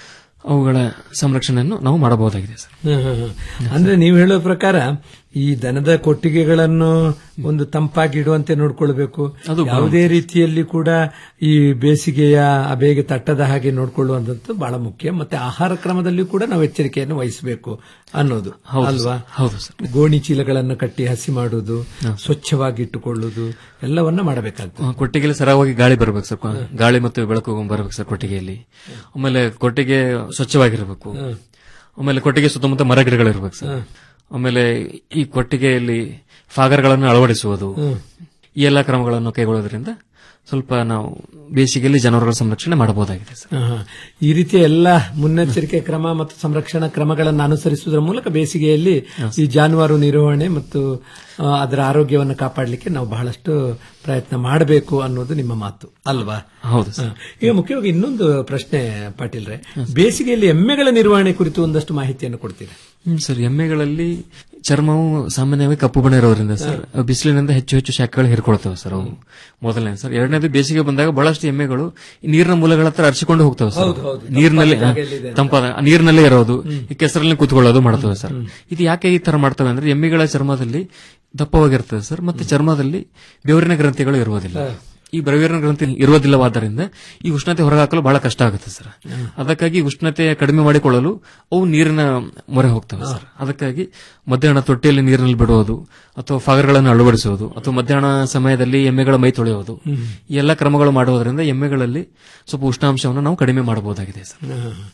ಅವುಗಳ ಸಂರಕ್ಷಣೆಯನ್ನು ನಾವು ಮಾಡಬಹುದಾಗಿದೆ ಸರ್ ಹ್ಮ್, ಹ್ಮ್, ಹ್ಮ್. ಅಂದ್ರೆ ನೀವು ಹೇಳೋ ಪ್ರಕಾರ ಈ ದನದ ಕೊಟ್ಟಿಗೆಗಳನ್ನು ಒಂದು ತಂಪಾಗಿ ಇಡುವಂತೆ ನೋಡ್ಕೊಳ್ಬೇಕು ಅದು ಬಹಳ ಯಾವುದೇ ರೀತಿಯಲ್ಲಿ ಕೂಡ ಈ ಬೇಸಿಗೆಯ ಬೇಗೆ ತಟ್ಟದ ಹಾಗೆ ನೋಡ್ಕೊಳ್ಳುವಂಥದ್ದು ಬಹಳ ಮುಖ್ಯ ಮತ್ತೆ ಆಹಾರ ಕ್ರಮದಲ್ಲಿ ಕೂಡ ನಾವು ಎಚ್ಚರಿಕೆಯನ್ನು ವಹಿಸಬೇಕು ಅನ್ನೋದು ಹೌದು ಅಲ್ವಾ ಸರ್. ಹೌದು ಸರ್. ಗೋಣಿ ಚೀಲಗಳನ್ನು ಕಟ್ಟಿ ಹಸಿ ಮಾಡುವುದು ಸ್ವಚ್ಛವಾಗಿ ಇಟ್ಟುಕೊಳ್ಳುವುದು ಎಲ್ಲವನ್ನ ಮಾಡಬೇಕಾಗ್ತದೆ ಆ, ಕೊಟ್ಟಿಗೆಯಲ್ಲಿ ಸರಾಗವಾಗಿ ಗಾಳಿ ಬರಬೇಕು ಸರ್ ಗಾಳಿ ಮತ್ತು ಬೆಳಕು ಬರಬೇಕು ಸರ್ ಕೊಟ್ಟಿಗೆಯಲ್ಲಿ ಆಮೇಲೆ ಕೊಟ್ಟಿಗೆ ಸ್ವಚ್ಛವಾಗಿರಬೇಕು ಹ್ಮ್. ಆಮೇಲೆ ಕೊಟ್ಟಿಗೆ ಸುತ್ತಮುತ್ತ ಮರ ಗಿಡಗಳಿರ್ಬೇಕು ಸರ್ ಹ್ಮ್. ಆಮೇಲೆ ಈ ಕೊಟ್ಟಿಗೆಯಲ್ಲಿ ಫಾಗರ್ಗಳನ್ನು ಅಳವಡಿಸುವುದು ಹ್ಮ್. ಈ ಎಲ್ಲಾ ಕ್ರಮಗಳನ್ನು ಕೈಗೊಳ್ಳೋದ್ರಿಂದ ಸ್ವಲ್ಪ ನಾವು ಬೇಸಿಗೆಯಲ್ಲಿ ಜಾನುವಾರುಗಳ ಸಂರಕ್ಷಣೆ ಮಾಡಬಹುದಾಗಿದೆ ಸರ್ ಆಹಾ. ಈ ರೀತಿಯ ಎಲ್ಲ ಮುನ್ನೆಚ್ಚರಿಕೆ ಕ್ರಮ ಮತ್ತು ಸಂರಕ್ಷಣಾ ಕ್ರಮಗಳನ್ನು ಅನುಸರಿಸುವುದರ ಮೂಲಕ ಬೇಸಿಗೆಯಲ್ಲಿ ಈ ಜಾನುವಾರು ನಿರ್ವಹಣೆ ಮತ್ತು ಆ, ಅದರ ಆರೋಗ್ಯವನ್ನು ಕಾಪಾಡಲಿಕ್ಕೆ ನಾವು ಬಹಳಷ್ಟು ಪ್ರಯತ್ನ ಮಾಡಬೇಕು ಅನ್ನೋದು ನಿಮ್ಮ ಮಾತು ಅಲ್ವಾ ಹೌದು ಹಾ. ಈಗ ಮುಖ್ಯವಾಗಿ ಇನ್ನೊಂದು ಪ್ರಶ್ನೆ ಪಾಟೀಲ್ರೆ ಬೇಸಿಗೆಯಲ್ಲಿ ಎಮ್ಮೆಗಳ ನಿರ್ವಹಣೆ ಕುರಿತು ಒಂದಷ್ಟು ಮಾಹಿತಿಯನ್ನು ಕೊಡ್ತೀರಾ ಹ್ಮ್ ಸರ್ ಎಮ್ಮೆಗಳಲ್ಲಿ ಚರ್ಮವು ಸಾಮಾನ್ಯವಾಗಿ ಕಪ್ಪು ಬಣ್ಣ ಇರೋದ್ರಿಂದ ಸರ್ ಅವು ಬಿಸಿಲಿನಿಂದ ಹೆಚ್ಚು ಹೆಚ್ಚು ಶಾಖಗಳು ಹೀರ್ಕೊಳ್ತವೆ ಸರ್ ಅವು ಮೊದಲನೇ ಸರ್ ಎರಡನೇದು ಬೇಸಿಗೆ ಬಂದಾಗ ಬಹಳಷ್ಟು ಎಮ್ಮೆಗಳು ಈ ನೀರಿನ ಮೂಲಗಳ ಹತ್ರ ಅರ್ಚಿಕೊಂಡು ಹೋಗ್ತವೆ ಸರ್ ಹೌದು, ಹೌದು. ನೀರಿನಲ್ಲಿ ತಂಪಾದ ಜಾಗದಲ್ಲಿದೆ ಅಂತ. ತಂಪಾದ ನೀರಿನಲ್ಲೇ ಇರೋದು ಈ ಕೆಸರಲ್ಲಿ ಕೂತ್ಕೊಳ್ಳೋದು ಮಾಡ್ತವೆ ಸರ್ ಇದು ಯಾಕೆ ಈ ತರ ಮಾಡ್ತವೆ ಅಂದ್ರೆ ಎಮ್ಮೆಗಳ ಚರ್ಮದಲ್ಲಿ ದಪ್ಪವಾಗಿರ್ತದೆ ಸರ್ ಮತ್ತೆ ಚರ್ಮದಲ್ಲಿ ಬೆವರಿನ ಗ್ರಂಥಿಗಳು ಇರುವುದಿಲ್ಲ ಈ ಬ್ರವಿಯರ್ನ ಗ್ರಂಥಿ ಇರುವುದಿಲ್ಲವಾದ್ದರಿಂದ ಈ ಉಷ್ಣತೆ ಹೊರಹಾಕಲು ಬಹಳ ಕಷ್ಟ ಆಗುತ್ತೆ ಸರ್ ಅದಕ್ಕಾಗಿ ಉಷ್ಣತೆ ಕಡಿಮೆ ಮಾಡಿಕೊಳ್ಳಲು ಅವು ನೀರಿನ ಮೊರೆ ಹೋಗ್ತವೆ ಸರ್ ಅದಕ್ಕಾಗಿ ಮಧ್ಯಾಹ್ನ ತೊಟ್ಟಿಯಲ್ಲಿ ನೀರಿನಲ್ಲಿ ಬಿಡುವುದು ಅಥವಾ ಫಾಗರ್ಗಳನ್ನು ಅಳವಡಿಸುವುದು ಅಥವಾ ಮಧ್ಯಾಹ್ನ ಸಮಯದಲ್ಲಿ ಎಮ್ಮೆಗಳ ಮೈ ತೊಳೆಯುವುದು ಈ ಎಲ್ಲ ಕ್ರಮಗಳು ಮಾಡುವುದರಿಂದ ಎಮ್ಮೆಗಳಲ್ಲಿ ಸ್ವಲ್ಪ ಉಷ್ಣಾಂಶವನ್ನು ನಾವು ಕಡಿಮೆ ಮಾಡಬಹುದಾಗಿದೆ ಸರ್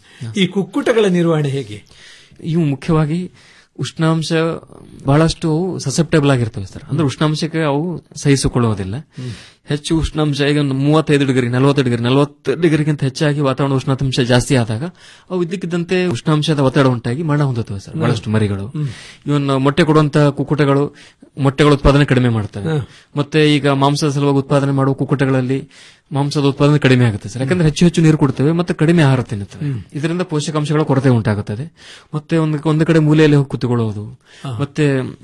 ಈ ಕುಕ್ಕುಟಗಳ ನಿರ್ವಹಣೆ ಹೇಗೆ ಇವು ಮುಖ್ಯವಾಗಿ ಉಷ್ಣಾಂಶ ಬಹಳಷ್ಟು ಅವು ಸಸೆಪ್ಟೇಬಲ್ ಆಗಿರ್ತವೆ ಸರ್ ಅಂದ್ರೆ ಉಷ್ಣಾಂಶಕ್ಕೆ ಅವು ಸಹಿಸಿಕೊಳ್ಳುವುದಿಲ್ಲ ಹೆಚ್ಚು ಉಷ್ಣಾಂಶ ಈಗ ಒಂದು ಮೂವತ್ತೈದು ಡಿಗ್ರಿ ನಲವತ್ತು ಡಿಗ್ರಿ ನಲವತ್ತು ಡಿಗ್ರಿಗಿಂತ ಹೆಚ್ಚಾಗಿ ವಾತಾವರಣ ಉಷ್ಣಾಂಶ ಜಾಸ್ತಿ ಆದಾಗ ಅವು ಇದ್ದಕ್ಕಿದ್ದಂತೆ ಉಷ್ಣಾಂಶದ ಒತ್ತಡ ಉಂಟಾಗಿ ಮರಣ ಹೊಂದುತ್ತವೆ ಸರ್ ಬಹಳಷ್ಟು ಮರಿಗಳು ಇವನ್ ಮೊಟ್ಟೆ ಕೊಡುವಂತ ಕುಕ್ಕುಟಗಳು ಮೊಟ್ಟೆಗಳ ಉತ್ಪಾದನೆ ಕಡಿಮೆ ಮಾಡ್ತವೆ ಹ್ಮ್. ಮತ್ತೆ ಈಗ ಮಾಂಸದ ಸಲುವಾಗಿ ಉತ್ಪಾದನೆ ಮಾಡುವ ಕುಕ್ಕುಟಗಳಲ್ಲಿ ಮಾಂಸದ ಉತ್ಪಾದನೆ ಕಡಿಮೆ ಆಗುತ್ತೆ ಸರ್ ಯಾಕಂದ್ರೆ ಹೆಚ್ಚು ಹೆಚ್ಚು ನೀರು ಕೊಡ್ತೇವೆ ಮತ್ತೆ ಕಡಿಮೆ ಆಹಾರ ತಿನ್ನುತ್ತವೆ ಇದರಿಂದ ಪೋಷಕಾಂಶಗಳ ಕೊರತೆ ಉಂಟಾಗುತ್ತದೆ ಮತ್ತೆ ಒಂದು ಒಂದು ಕಡೆ ಮೂಲೆಯಲ್ಲಿ ಹೋಗಿ ಕುತ್ತುಕೊಳ್ಳುವುದು ಮತ್ತೆ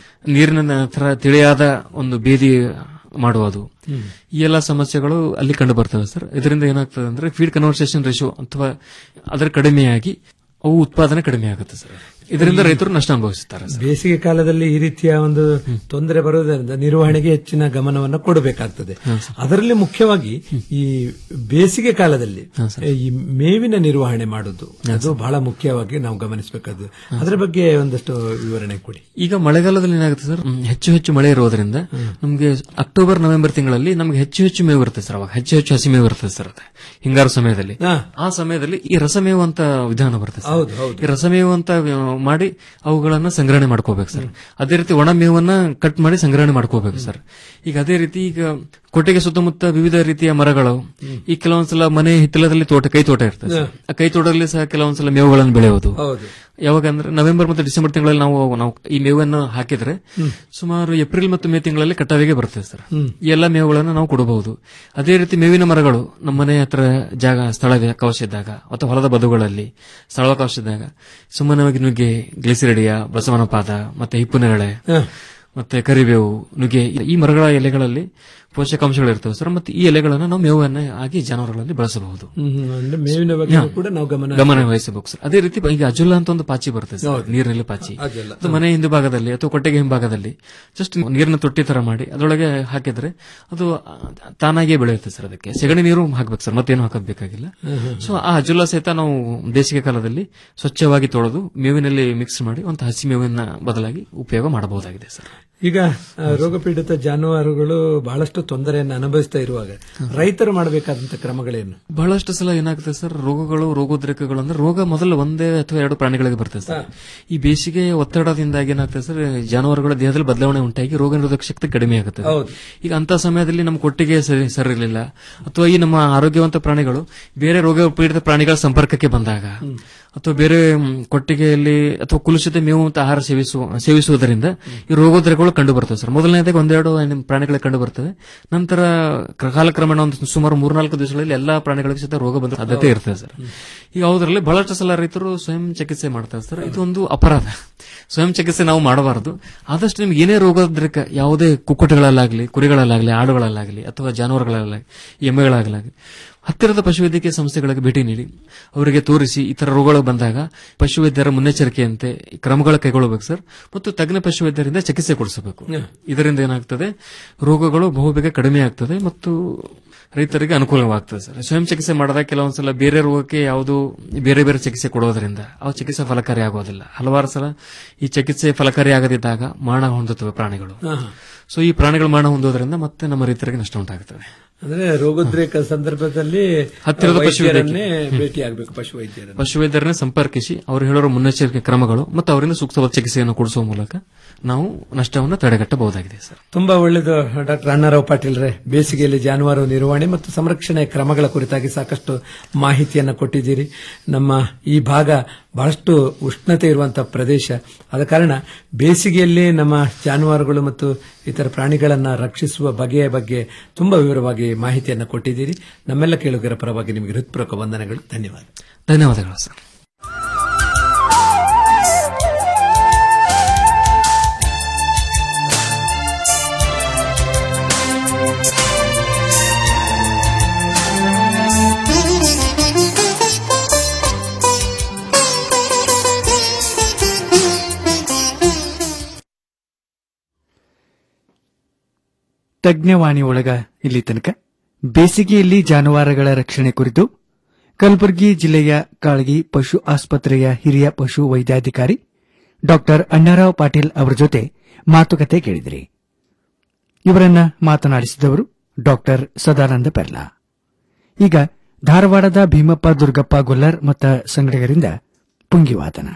ನೀರಿನ ತರ ತಿಳಿಯಾದ ಒಂದು ಬೇದಿ ಮಾಡುವುದು ಈ ಎಲ್ಲ ಸಮಸ್ಯೆಗಳು ಅಲ್ಲಿ ಕಂಡು ಬರ್ತವೆ ಸರ್ ಇದರಿಂದ ಏನಾಗ್ತದೆ ಅಂದ್ರೆ ಫೀಡ್ ಕನ್ವರ್ಸೇಷನ್ ರೇಷಿಯೋ ಅಥವಾ ಅದರ ಕಡಿಮೆಯಾಗಿ ಅವು ಉತ್ಪಾದನೆ ಕಡಿಮೆ ಆಗುತ್ತೆ ಸರ್ ಇದರಿಂದ ರೈತರು ನಷ್ಟ ಅನುಭವಿಸುತ್ತಾರೆ ಸರ್ ಬೇಸಿಗೆ ಕಾಲದಲ್ಲಿ ಈ ರೀತಿಯ ಒಂದು ತೊಂದರೆ ಬರುವುದರಿಂದ ನಿರ್ವಹಣೆಗೆ ಹೆಚ್ಚಿನ ಗಮನವನ್ನು ಕೊಡಬೇಕಾಗ್ತದೆ ಅದರಲ್ಲಿ ಮುಖ್ಯವಾಗಿ ಈ ಬೇಸಿಗೆ ಕಾಲದಲ್ಲಿ ಈ ಮೇವಿನ ನಿರ್ವಹಣೆ ಮಾಡುದು ಅದು ಬಹಳ ಮುಖ್ಯವಾಗಿ ನಾವು ಗಮನಿಸಬೇಕಾದ್ದು ಅದರ ಬಗ್ಗೆ ಒಂದಷ್ಟು ವಿವರಣೆ ಕೊಡಿ ಈಗ ಮಳೆಗಾಲದಲ್ಲಿ ಏನಾಗುತ್ತೆ ಸರ್ ಹ್ಮ್, ಹೆಚ್ಚು ಹೆಚ್ಚು ಮಳೆ ಇರೋದ್ರಿಂದ ನಮಗೆ ಅಕ್ಟೋಬರ್ ನವೆಂಬರ್ ತಿಂಗಳಲ್ಲಿ ನಮಗೆ ಹೆಚ್ಚು ಹೆಚ್ಚು ಮೇವು ಇರುತ್ತೆ ಸರ್ ಅವಾಗ ಹೆಚ್ಚು ಹೆಚ್ಚು ಹಸಿ ಮೇವು ಇರ್ತದೆ ಸರ್ ಅದು ಹಿಂಗಾರು ಸಮಯದಲ್ಲಿ ಆ ಸಮಯದಲ್ಲಿ ಈ ರಸಮೇವು ಅಂತ ವಿಧಾನ ಬರುತ್ತೆ ಸರ್ ಹೌದು, ಹೌದು. ಈ ರಸಮೇವು ಅಂತ ಆ, ಮಾಡಿ ಅವುಗಳನ್ನ ಸಂಗ್ರಹಣೆ ಮಾಡ್ಕೋಬೇಕು ಸರ್ ಅದೇ ರೀತಿ ಒಣ ಮೇವನ್ನ ಕಟ್ ಮಾಡಿ ಸಂಗ್ರಹಣೆ ಮಾಡ್ಕೋಬೇಕು ಸರ್ ಈಗ ಅದೇ ರೀತಿ ಈಗ ಕೊಟ್ಟಿಗೆ ಸುತ್ತಮುತ್ತ ವಿವಿಧ ರೀತಿಯ ಮರಗಳು ಈ ಕೆಲವೊಂದ್ಸಲ ಮನೆ ಹಿತ್ತಲದಲ್ಲಿ ತೋಟ ಕೈ ತೋಟ ಇರ್ತದೆ ಸರ್. ಆ ಕೈ ತೋಟದಲ್ಲಿ ಸಹ ಕೆಲವೊಂದ್ಸಲ ಮೇವುಗಳನ್ನು ಬೆಳೆಯುವುದು ಹೌದು ಯಾವಾಗ ಅಂದ್ರೆ ನವೆಂಬರ್ ಮತ್ತು ಡಿಸೆಂಬರ್ ತಿಂಗಳಲ್ಲಿ ನಾವು ನಾವು ಈ ಮೇವನ್ನು ಹಾಕಿದ್ರೆ ಸುಮಾರು ಏಪ್ರಿಲ್ ಮತ್ತು ಮೇ ತಿಂಗಳಲ್ಲಿ ಕಟಾವಿಗೆ ಬರ್ತದೆ ಸರ್ ಹ್ಮ್. ಈ ಎಲ್ಲ ಮೇವುಗಳನ್ನು ನಾವು ಕೊಡಬಹುದು ಅದೇ ರೀತಿ ಮೇವಿನ ಮರಗಳು ನಮ್ಮ ಮನೆ ಹತ್ರ ಜಾಗ ಸ್ಥಳಾವಕಾಶ ಇದ್ದಾಗ ಅಥವಾ ಹೊಲದ ಬದುಗಳಲ್ಲಿ ಸ್ಥಳಾವಕಾಶ ಇದ್ದಾಗ ಸುಮ್ಮನವಾಗಿ ನುಗ್ಗೆ ಗ್ಲಿಸಿರಡಿಯ ಬಸವನ ಪಾದ ಮತ್ತೆ ಹಿಪ್ಪು ನೇರಳೆ ಹ. ಮತ್ತೆ ಕರಿಬೇವು ನುಗ್ಗೆ ಈ ಮರಗಳ ಎಲೆಗಳಲ್ಲಿ ಪೋಷಕಾಂಶಗಳು ಇರ್ತವೆ ಸರ್ ಮತ್ತೆ ಈ ಎಲೆಗಳನ್ನು ನಾವು ಮೇವನ್ನ ಆಗಿ ಜಾನುವಾರುಗಳಲ್ಲಿ ಬಳಸಬಹುದು ಹ್ಮ್, ಹ್ಮ್. ಅಂದ್ರೆ ಮೇವಿನ ಬಗ್ಗೆ ಕೂಡ ನಾವು ಗಮನ ಗಮನ ವಹಿಸಬೇಕು ಸರ್ ಅದೇ ರೀತಿ ಈಗ ಅಜುಲ್ಲ ಅಂತ ಒಂದು ಪಾಚಿ ಬರುತ್ತೆ ಸರ್ ಹೌದು. ನೀರಿನಲ್ಲಿ ಪಾಚಿ ಅಜುಲ್ಲ. ಅದು ಮನೆ ಹಿಂದುಭಾಗದಲ್ಲಿ ಅಥವಾ ಕೊಟ್ಟಿಗೆ ಹಿಂಭಾಗದಲ್ಲಿ ಜಸ್ಟ್ ನೀರಿನ ತೊಟ್ಟಿ ತರ ಮಾಡಿ ಅದರೊಳಗೆ ಹಾಕಿದ್ರೆ ಅದು ಆ, ತಾನಾಗಿಯೇ ಬೆಳೆಯುತ್ತೆ ಸರ್ ಅದಕ್ಕೆ ಸೆಗಣಿ ನೀರು ಹಾಕ್ಬೇಕು ಸರ್ ಮತ್ತೇನು ಹಾಕೋದ್ ಬೇಕಾಗಿಲ್ಲ ಹ್ಮ್, ಹ್ಮ್. ಸೊ ಆ ಅಜುಲ್ಲ ಸಹಿತ ನಾವು ಬೇಸಿಗೆ ಕಾಲದಲ್ಲಿ ಸ್ವಚ್ಛವಾಗಿ ತೊಳೆದು ಮೇವಿನಲ್ಲಿ ಮಿಕ್ಸ್ ಮಾಡಿ ಒಂದು ಹಸಿ ಮೇವಿನ ಬದಲಾಗಿ ಉಪಯೋಗ ಮಾಡಬಹುದಾಗಿದೆ ಸರ್ ಈಗ ಆ, ರೋಗಪೀಡಿತ ಜಾನುವಾರುಗಳು ಬಹಳಷ್ಟು ತೊಂದರೆಯನ್ನು ಅನುಭವಿಸ್ತಾ ಇರುವಾಗ ರೈತರು ಮಾಡಬೇಕಾದಂತ ಕ್ರಮಗಳೇನು ಬಹಳಷ್ಟು ಸಲ ಏನಾಗುತ್ತೆ ಸರ್ ರೋಗಗಳು ರೋಗೋದ್ರೇಕಗಳು ಅಂದ್ರೆ ರೋಗ ಮೊದಲು ಒಂದೇ ಅಥವಾ ಎರಡು ಪ್ರಾಣಿಗಳಿಗೆ ಬರ್ತದೆ ಸರ್ ಈ ಬೇಸಿಗೆ ಒತ್ತಡದಿಂದಾಗಿ ಏನಾಗ್ತದೆ ಸರ್ ಜಾನುವಾರುಗಳ ದೇಹದಲ್ಲಿ ಬದಲಾವಣೆ ಉಂಟಾಗಿ ರೋಗ ನಿರೋಧಕ ಶಕ್ತಿ ಕಡಿಮೆ ಆಗುತ್ತೆ ಹೌದು. ಈಗ ಅಂತ ಸಮಯದಲ್ಲಿ ನಮ್ಮ ಕೊಟ್ಟಿಗೆ ಸರಿ ಸರಿ ಇರಲಿಲ್ಲ ಅಥವಾ ಈ ನಮ್ಮ ಆರೋಗ್ಯವಂತ ಪ್ರಾಣಿಗಳು ಬೇರೆ ರೋಗ ಪೀಡಿತ ಪ್ರಾಣಿಗಳ ಸಂಪರ್ಕಕ್ಕೆ ಬಂದಾಗ ಅಥವಾ ಬೇರೆ ಮ್, ಕೊಟ್ಟಿಗೆಯಲ್ಲಿ ಅಥವಾ ಕುಲುಷಿತ ಮೇವು ಮತ್ತು ಆಹಾರ ಸೇವಿಸುವ ಸೇವಿಸುವುದರಿಂದ ಈ ರೋಗೋದ್ರೇಕಗಳು ಕಂಡು ಬರ್ತವೆ ಸರ್ ಮೊದಲನೇದಾಗಿ ಒಂದೆರಡು ನಿಮ್ಮ ಪ್ರಾಣಿಗಳಿಗೆ ಕಂಡು ಬರ್ತವೆ ನಂತರ ಕ್ರ- ಕಾಲಕ್ರಮೇಣ ಒಂದು ಸುಮಾರು ಮೂರ್ನಾಲ್ಕು ದಿವಸಗಳಲ್ಲಿ ಎಲ್ಲಾ ಪ್ರಾಣಿಗಳಿಗೆ ಸಹಿತ ರೋಗ ಬಂದ ಸಾಧ್ಯತೆ ಇರ್ತದೆ ಸರ್ ಈಗ ಯಾವುದರಲ್ಲಿ ಬಹಳಷ್ಟು ಸಲ ರೈತರು ಸ್ವಯಂ ಚಿಕಿತ್ಸೆ ಮಾಡ್ತಾರೆ ಸರ್ ಇದು ಒಂದು ಅಪರಾಧ ಸ್ವಯಂ ಚಿಕಿತ್ಸೆ ನಾವು ಮಾಡಬಾರದು ಆದಷ್ಟು ನಿಮ್ಗೆ ಏನೇ ರೋಗೋದ್ರೇಕ ಯಾವುದೇ ಕುಕ್ಕುಟಗಳಲ್ಲಾಗಲಿ ಕುರಿಗಳಲ್ಲಾಗಲಿ ಆಡುಗಳಲ್ಲಾಗಲಿ ಅಥವಾ ಜಾನುವಾರುಗಳಲ್ಲಾಗಲಿ ಎಮ್ಮೆಗಳಾಗಲಾಗಲಿ ಹತ್ತಿರದ ಪಶುವೈದ್ಯಕೀಯ ಸಂಸ್ಥೆಗಳಿಗೆ ಭೇಟಿ ನೀಡಿ ಅವರಿಗೆ ತೋರಿಸಿ ಈ ತರ ರೋಗಗಳು ಬಂದಾಗ ಪಶುವೈದ್ಯರ ಮುನ್ನೆಚ್ಚರಿಕೆಯಂತೆ ಕ್ರಮಗಳ ಕೈಗೊಳ್ಳಬೇಕು ಸರ್ ಮತ್ತು ತಜ್ಞ ಪಶುವೈದ್ಯರಿಂದ ಚಿಕಿತ್ಸೆ ಕೊಡಿಸಬೇಕು ಇದರಿಂದ ಏನಾಗ್ತದೆ ರೋಗಗಳು ಬಹುಬೇಗ ಕಡಿಮೆ ಆಗ್ತದೆ ಮತ್ತು ರೈತರಿಗೆ ಅನುಕೂಲವಾಗ್ತದೆ ಸರ್ ಸ್ವಯಂ ಚಿಕಿತ್ಸೆ ಮಾಡಿದಾಗ ಕೆಲವೊಂದ್ಸಲ ಬೇರೆ ರೋಗಕ್ಕೆ ಯಾವುದು ಬೇರೆ ಬೇರೆ ಚಿಕಿತ್ಸೆ ಕೊಡೋದ್ರಿಂದ ಆ ಚಿಕಿತ್ಸೆ ಫಲಕಾರಿ ಆಗೋದಿಲ್ಲ ಹಲವಾರು ಸಲ ಈ ಚಿಕಿತ್ಸೆ ಫಲಕಾರಿ ಆಗದಿದ್ದಾಗ ಮರಣ ಹೊಂದುತ್ತವೆ ಪ್ರಾಣಿಗಳು ಹಾ. ಸೊ ಈ ಪ್ರಾಣಿಗಳು ಮರಣ ಹೊಂದೋದ್ರಿಂದ ಮತ್ತೆ ನಮ್ಮ ರೈತರಿಗೆ ನಷ್ಟ ಉಂಟಾಗುತ್ತದೆ ಅಂದ್ರೆ ರೋಗೋದ್ರೇಕ ಸಂದರ್ಭದಲ್ಲಿ ಹತ್ತಿರದ ವೈದ್ಯರನ್ನೇ ಪಶುವೈದ್ಯಕೀಯ- ಭೇಟಿಯಾಗಬೇಕು ಪಶುವೈದ್ಯರನ್ನು ಪಶುವೈದ್ಯರನ್ನ ಸಂಪರ್ಕಿಸಿ ಅವರು ಹೇಳೋ ಮುನ್ನೆಚ್ಚರಿಕೆ ಕ್ರಮಗಳು ಮತ್ತು ಅವರಿಂದ ಸೂಕ್ತವಾದ ಚಿಕಿತ್ಸೆಯನ್ನು ಕೊಡಿಸುವ ಮೂಲಕ ನಾವು ನಷ್ಟವನ್ನು ತಡೆಗಟ್ಟಬಹುದಾಗಿದೆ ಸರ್ ತುಂಬಾ ಒಳ್ಳೆಯದು ಡಾಕ್ಟರ್ ಅಣ್ಣಾರಾವ್ ಪಾಟೀಲ್ರೆ ಬೇಸಿಗೆಯಲ್ಲಿ ಜಾನುವಾರು ನಿರ್ವಹಣೆ ಮತ್ತು ಸಂರಕ್ಷಣೆ ಕ್ರಮಗಳ ಕುರಿತಾಗಿ ಸಾಕಷ್ಟು ಮಾಹಿತಿಯನ್ನು ಕೊಟ್ಟಿದ್ದೀರಿ ನಮ್ಮ ಈ ಭಾಗ ಬಹಳಷ್ಟು ಉಷ್ಣತೆ ಇರುವಂತಹ ಪ್ರದೇಶ ಆದ ಕಾರಣ ಬೇಸಿಗೆಯಲ್ಲಿ ನಮ್ಮ ಜಾನುವಾರುಗಳು ಮತ್ತು ಇತರ ಪ್ರಾಣಿಗಳನ್ನ ರಕ್ಷಿಸುವ ಬಗೆಯ ಬಗ್ಗೆ ತುಂಬಾ ವಿವರವಾಗಿ ಮಾಹಿತಿಯನ್ನು ಕೊಟ್ಟಿದ್ದೀರಿ ನಮ್ಮೆಲ್ಲ ಕೇಳುಗರ ಪರವಾಗಿ ನಿಮಗೆ ಹೃತ್ಪೂರ್ವಕ ವಂದನೆಗಳು ಧನ್ಯವಾದ ಧನ್ಯವಾದಗಳು ಸರ್ ತಜ್ಞವಾಣಿ ಒಳಗ ಇಲ್ಲಿ ತನಕ ಬೇಸಿಗೆಯಲ್ಲಿ ಜಾನುವಾರುಗಳ ರಕ್ಷಣೆ ಕುರಿತು ಕಲಬುರಗಿ ಜಿಲ್ಲೆಯ ಕಾಳಗಿ ಪಶು ಆಸ್ಪತ್ರೆಯ ಹಿರಿಯ ಪಶು ವೈದ್ಯಾಧಿಕಾರಿ ಡಾ ಅಣ್ಣಾರಾವ್ ಪಾಟೀಲ್ ಅವರ ಜೊತೆ ಮಾತುಕತೆ ಕೇಳಿದಿರಿ ಇವರನ್ನ ಮಾತನಾಡಿಸಿದವರು ಡಾ ಸದಾನಂದ ಪೆರ್ಲಾ ಈಗ ಧಾರವಾಡದ ಭೀಮಪ್ಪ ದುರ್ಗಪ್ಪ ಗೊಲ್ಲರ್ ಮತ್ತು ಸಂಗಡಿಗರಿಂದ ಪುಂಗಿವಾದನ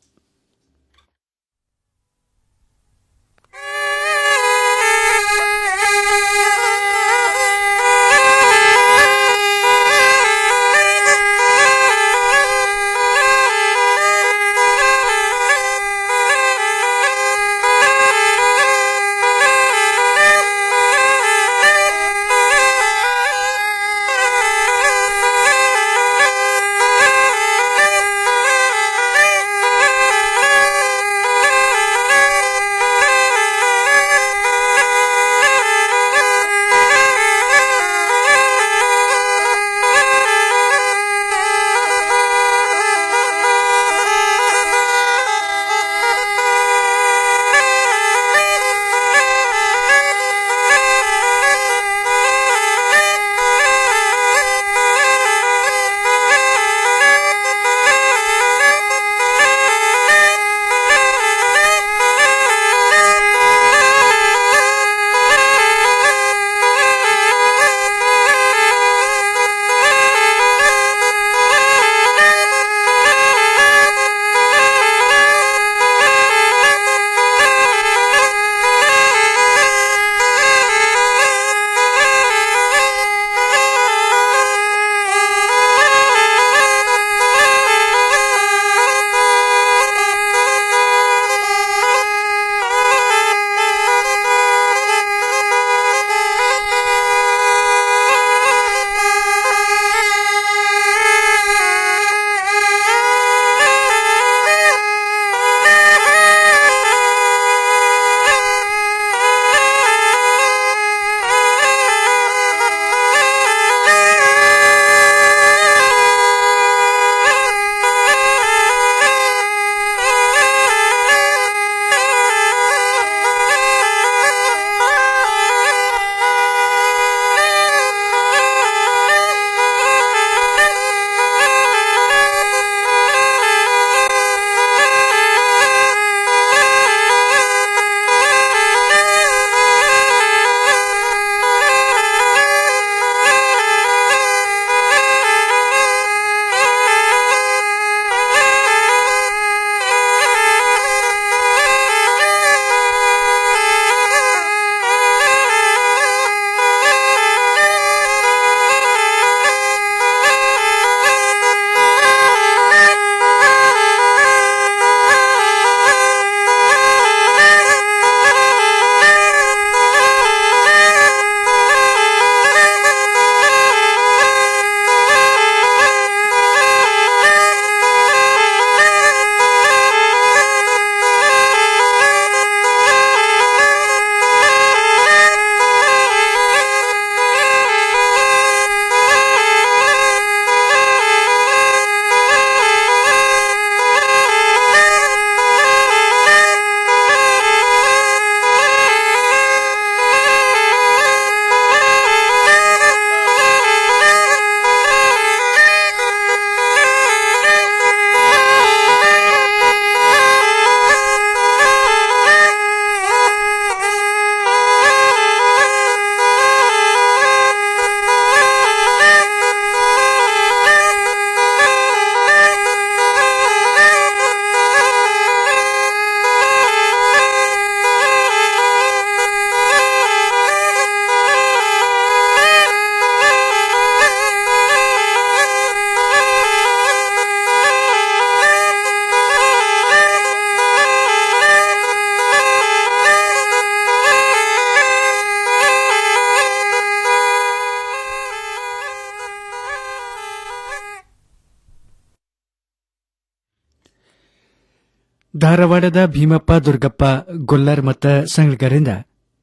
ಧಾರವಾಡದ ಭೀಮಪ್ಪ ದುರ್ಗಪ್ಪ ಗೊಲ್ಲರ್ ಮತ್ತ ಸಂಗಡಿಗರಿಂದ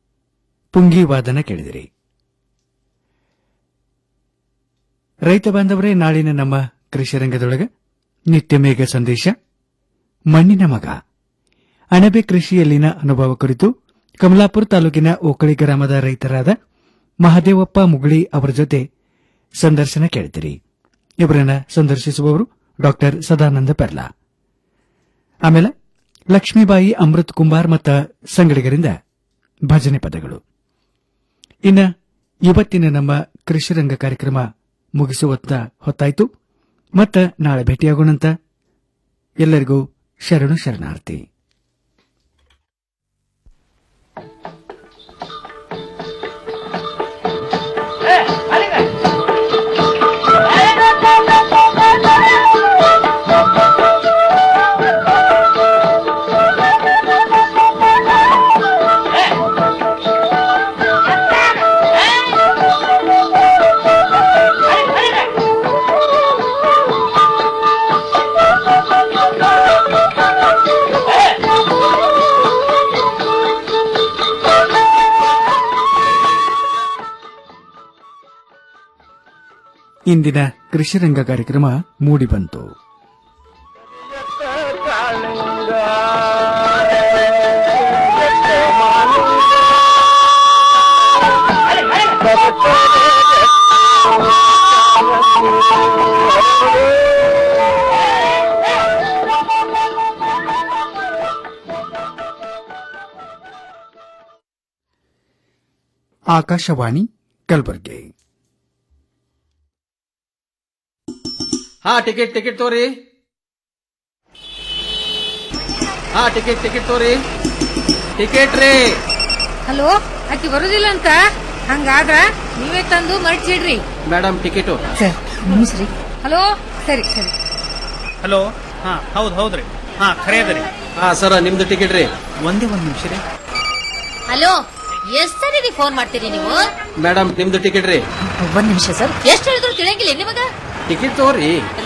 ಪುಂಗಿ ವಾದನ ಕೇಳಿದಿರಿ ರೈತ ಬಾಂಧವರೇ ನಾಳಿನ ನಮ್ಮ ಕೃಷಿ ರಂಗದೊಳಗ ನಿತ್ಯ ಮೇಘ ಸಂದೇಶ ಮಣ್ಣಿನ ಮಗ ಅಣಬೆ ಕೃಷಿಯಲ್ಲಿನ ಅನುಭವ ಕುರಿತು ಕಮಲಾಪುರ ತಾಲೂಕಿನ ಓಕಳಿ ಗ್ರಾಮದ ರೈತರಾದ ಮಹದೇವಪ್ಪ ಮುಗುಳಿ ಅವರ ಜೊತೆ ಸಂದರ್ಶನ ಕೇಳ್ತೀರಿ ಇವರನ್ನ ಸಂದರ್ಶಿಸುವವರು ಡಾಕ್ಟರ್ ಸದಾನಂದ ಪೆರ್ಲಾ ಆಮೇಲೆ ಲಕ್ಷ್ಮೀಬಾಯಿ ಅಮೃತ್ ಕುಂಬಾರ್ ಮತ್ತ ಸಂಗಡಿಗರಿಂದ ಭಜನೆ ಪದಗಳು ಇನ್ನ ಇವತ್ತಿನ ನಮ್ಮ ಕೃಷಿರಂಗ ಕಾರ್ಯಕ್ರಮ ಮುಗಿಸುವತ್ತ ಹೊತ್ತಾಯ್ತು ಮತ್ತ ನಾಳೆ ಭೇಟಿಯಾಗೋಣಂತ ಎಲ್ಲರಿಗೂ ಶರಣು ಶರಣಾರ್ಥಿ ಇಂದಿನ ಕೃಷಿರಂಗ ಕಾರ್ಯಕ್ರಮ ಮೂಡಿಬಂತು ಆಕಾಶವಾಣಿ ಕಲಬುರಗಿ ಹಾ ಟಿಕೆಟ್ ಟಿಕೆಟ್ ತೋರಿ ಹಾ ಟಿಕೆಟ್ ಟಿಕೆಟ್ ತೋರಿ ಟಿಕೆಟ್ ರೀ ಹಲೋ ಆಕಿ ಬರುದಿಲ್ಲ ಅಂತ ಹಂಗಾದ್ರ ನೀವೇ ತಂದು ಮಡ್ಚಿಡ್ರಿ ಮೇಡಮ್ ಟಿಕೆಟು ನಮಸ್ರಿ ಹಲೋ ಸರಿ ಸರಿ ಹಲೋ ಹಾ ಹೌದ್ ಹೌದ್ರಿ ಹಾ ಖರೇದ್ರಿ ಹಾ ಸರ ನಿಮ್ದು ಟಿಕೆಟ್ ರೀ ಒಂದೇ ಒಂದ್ ನಿಮಿಷ ರೀ ಹಲೋ ಎಷ್ಟ್ ಸರಿ ಫೋನ್ ಮಾಡ್ತೀರಿ ನೀವು ಮೇಡಮ್ ನಿಮ್ದು ಟಿಕೆಟ್ ರೀ ಒಂದ್ ನಿಮಿಷ ಸರ್ ಎಷ್ಟ್ ಹೇಳಿದ್ರು ತಿಳಿಯಂಗಿಲ್ಲ ನಿಮಗ ಟಿಕೆಟ್ ತಗೋರಿ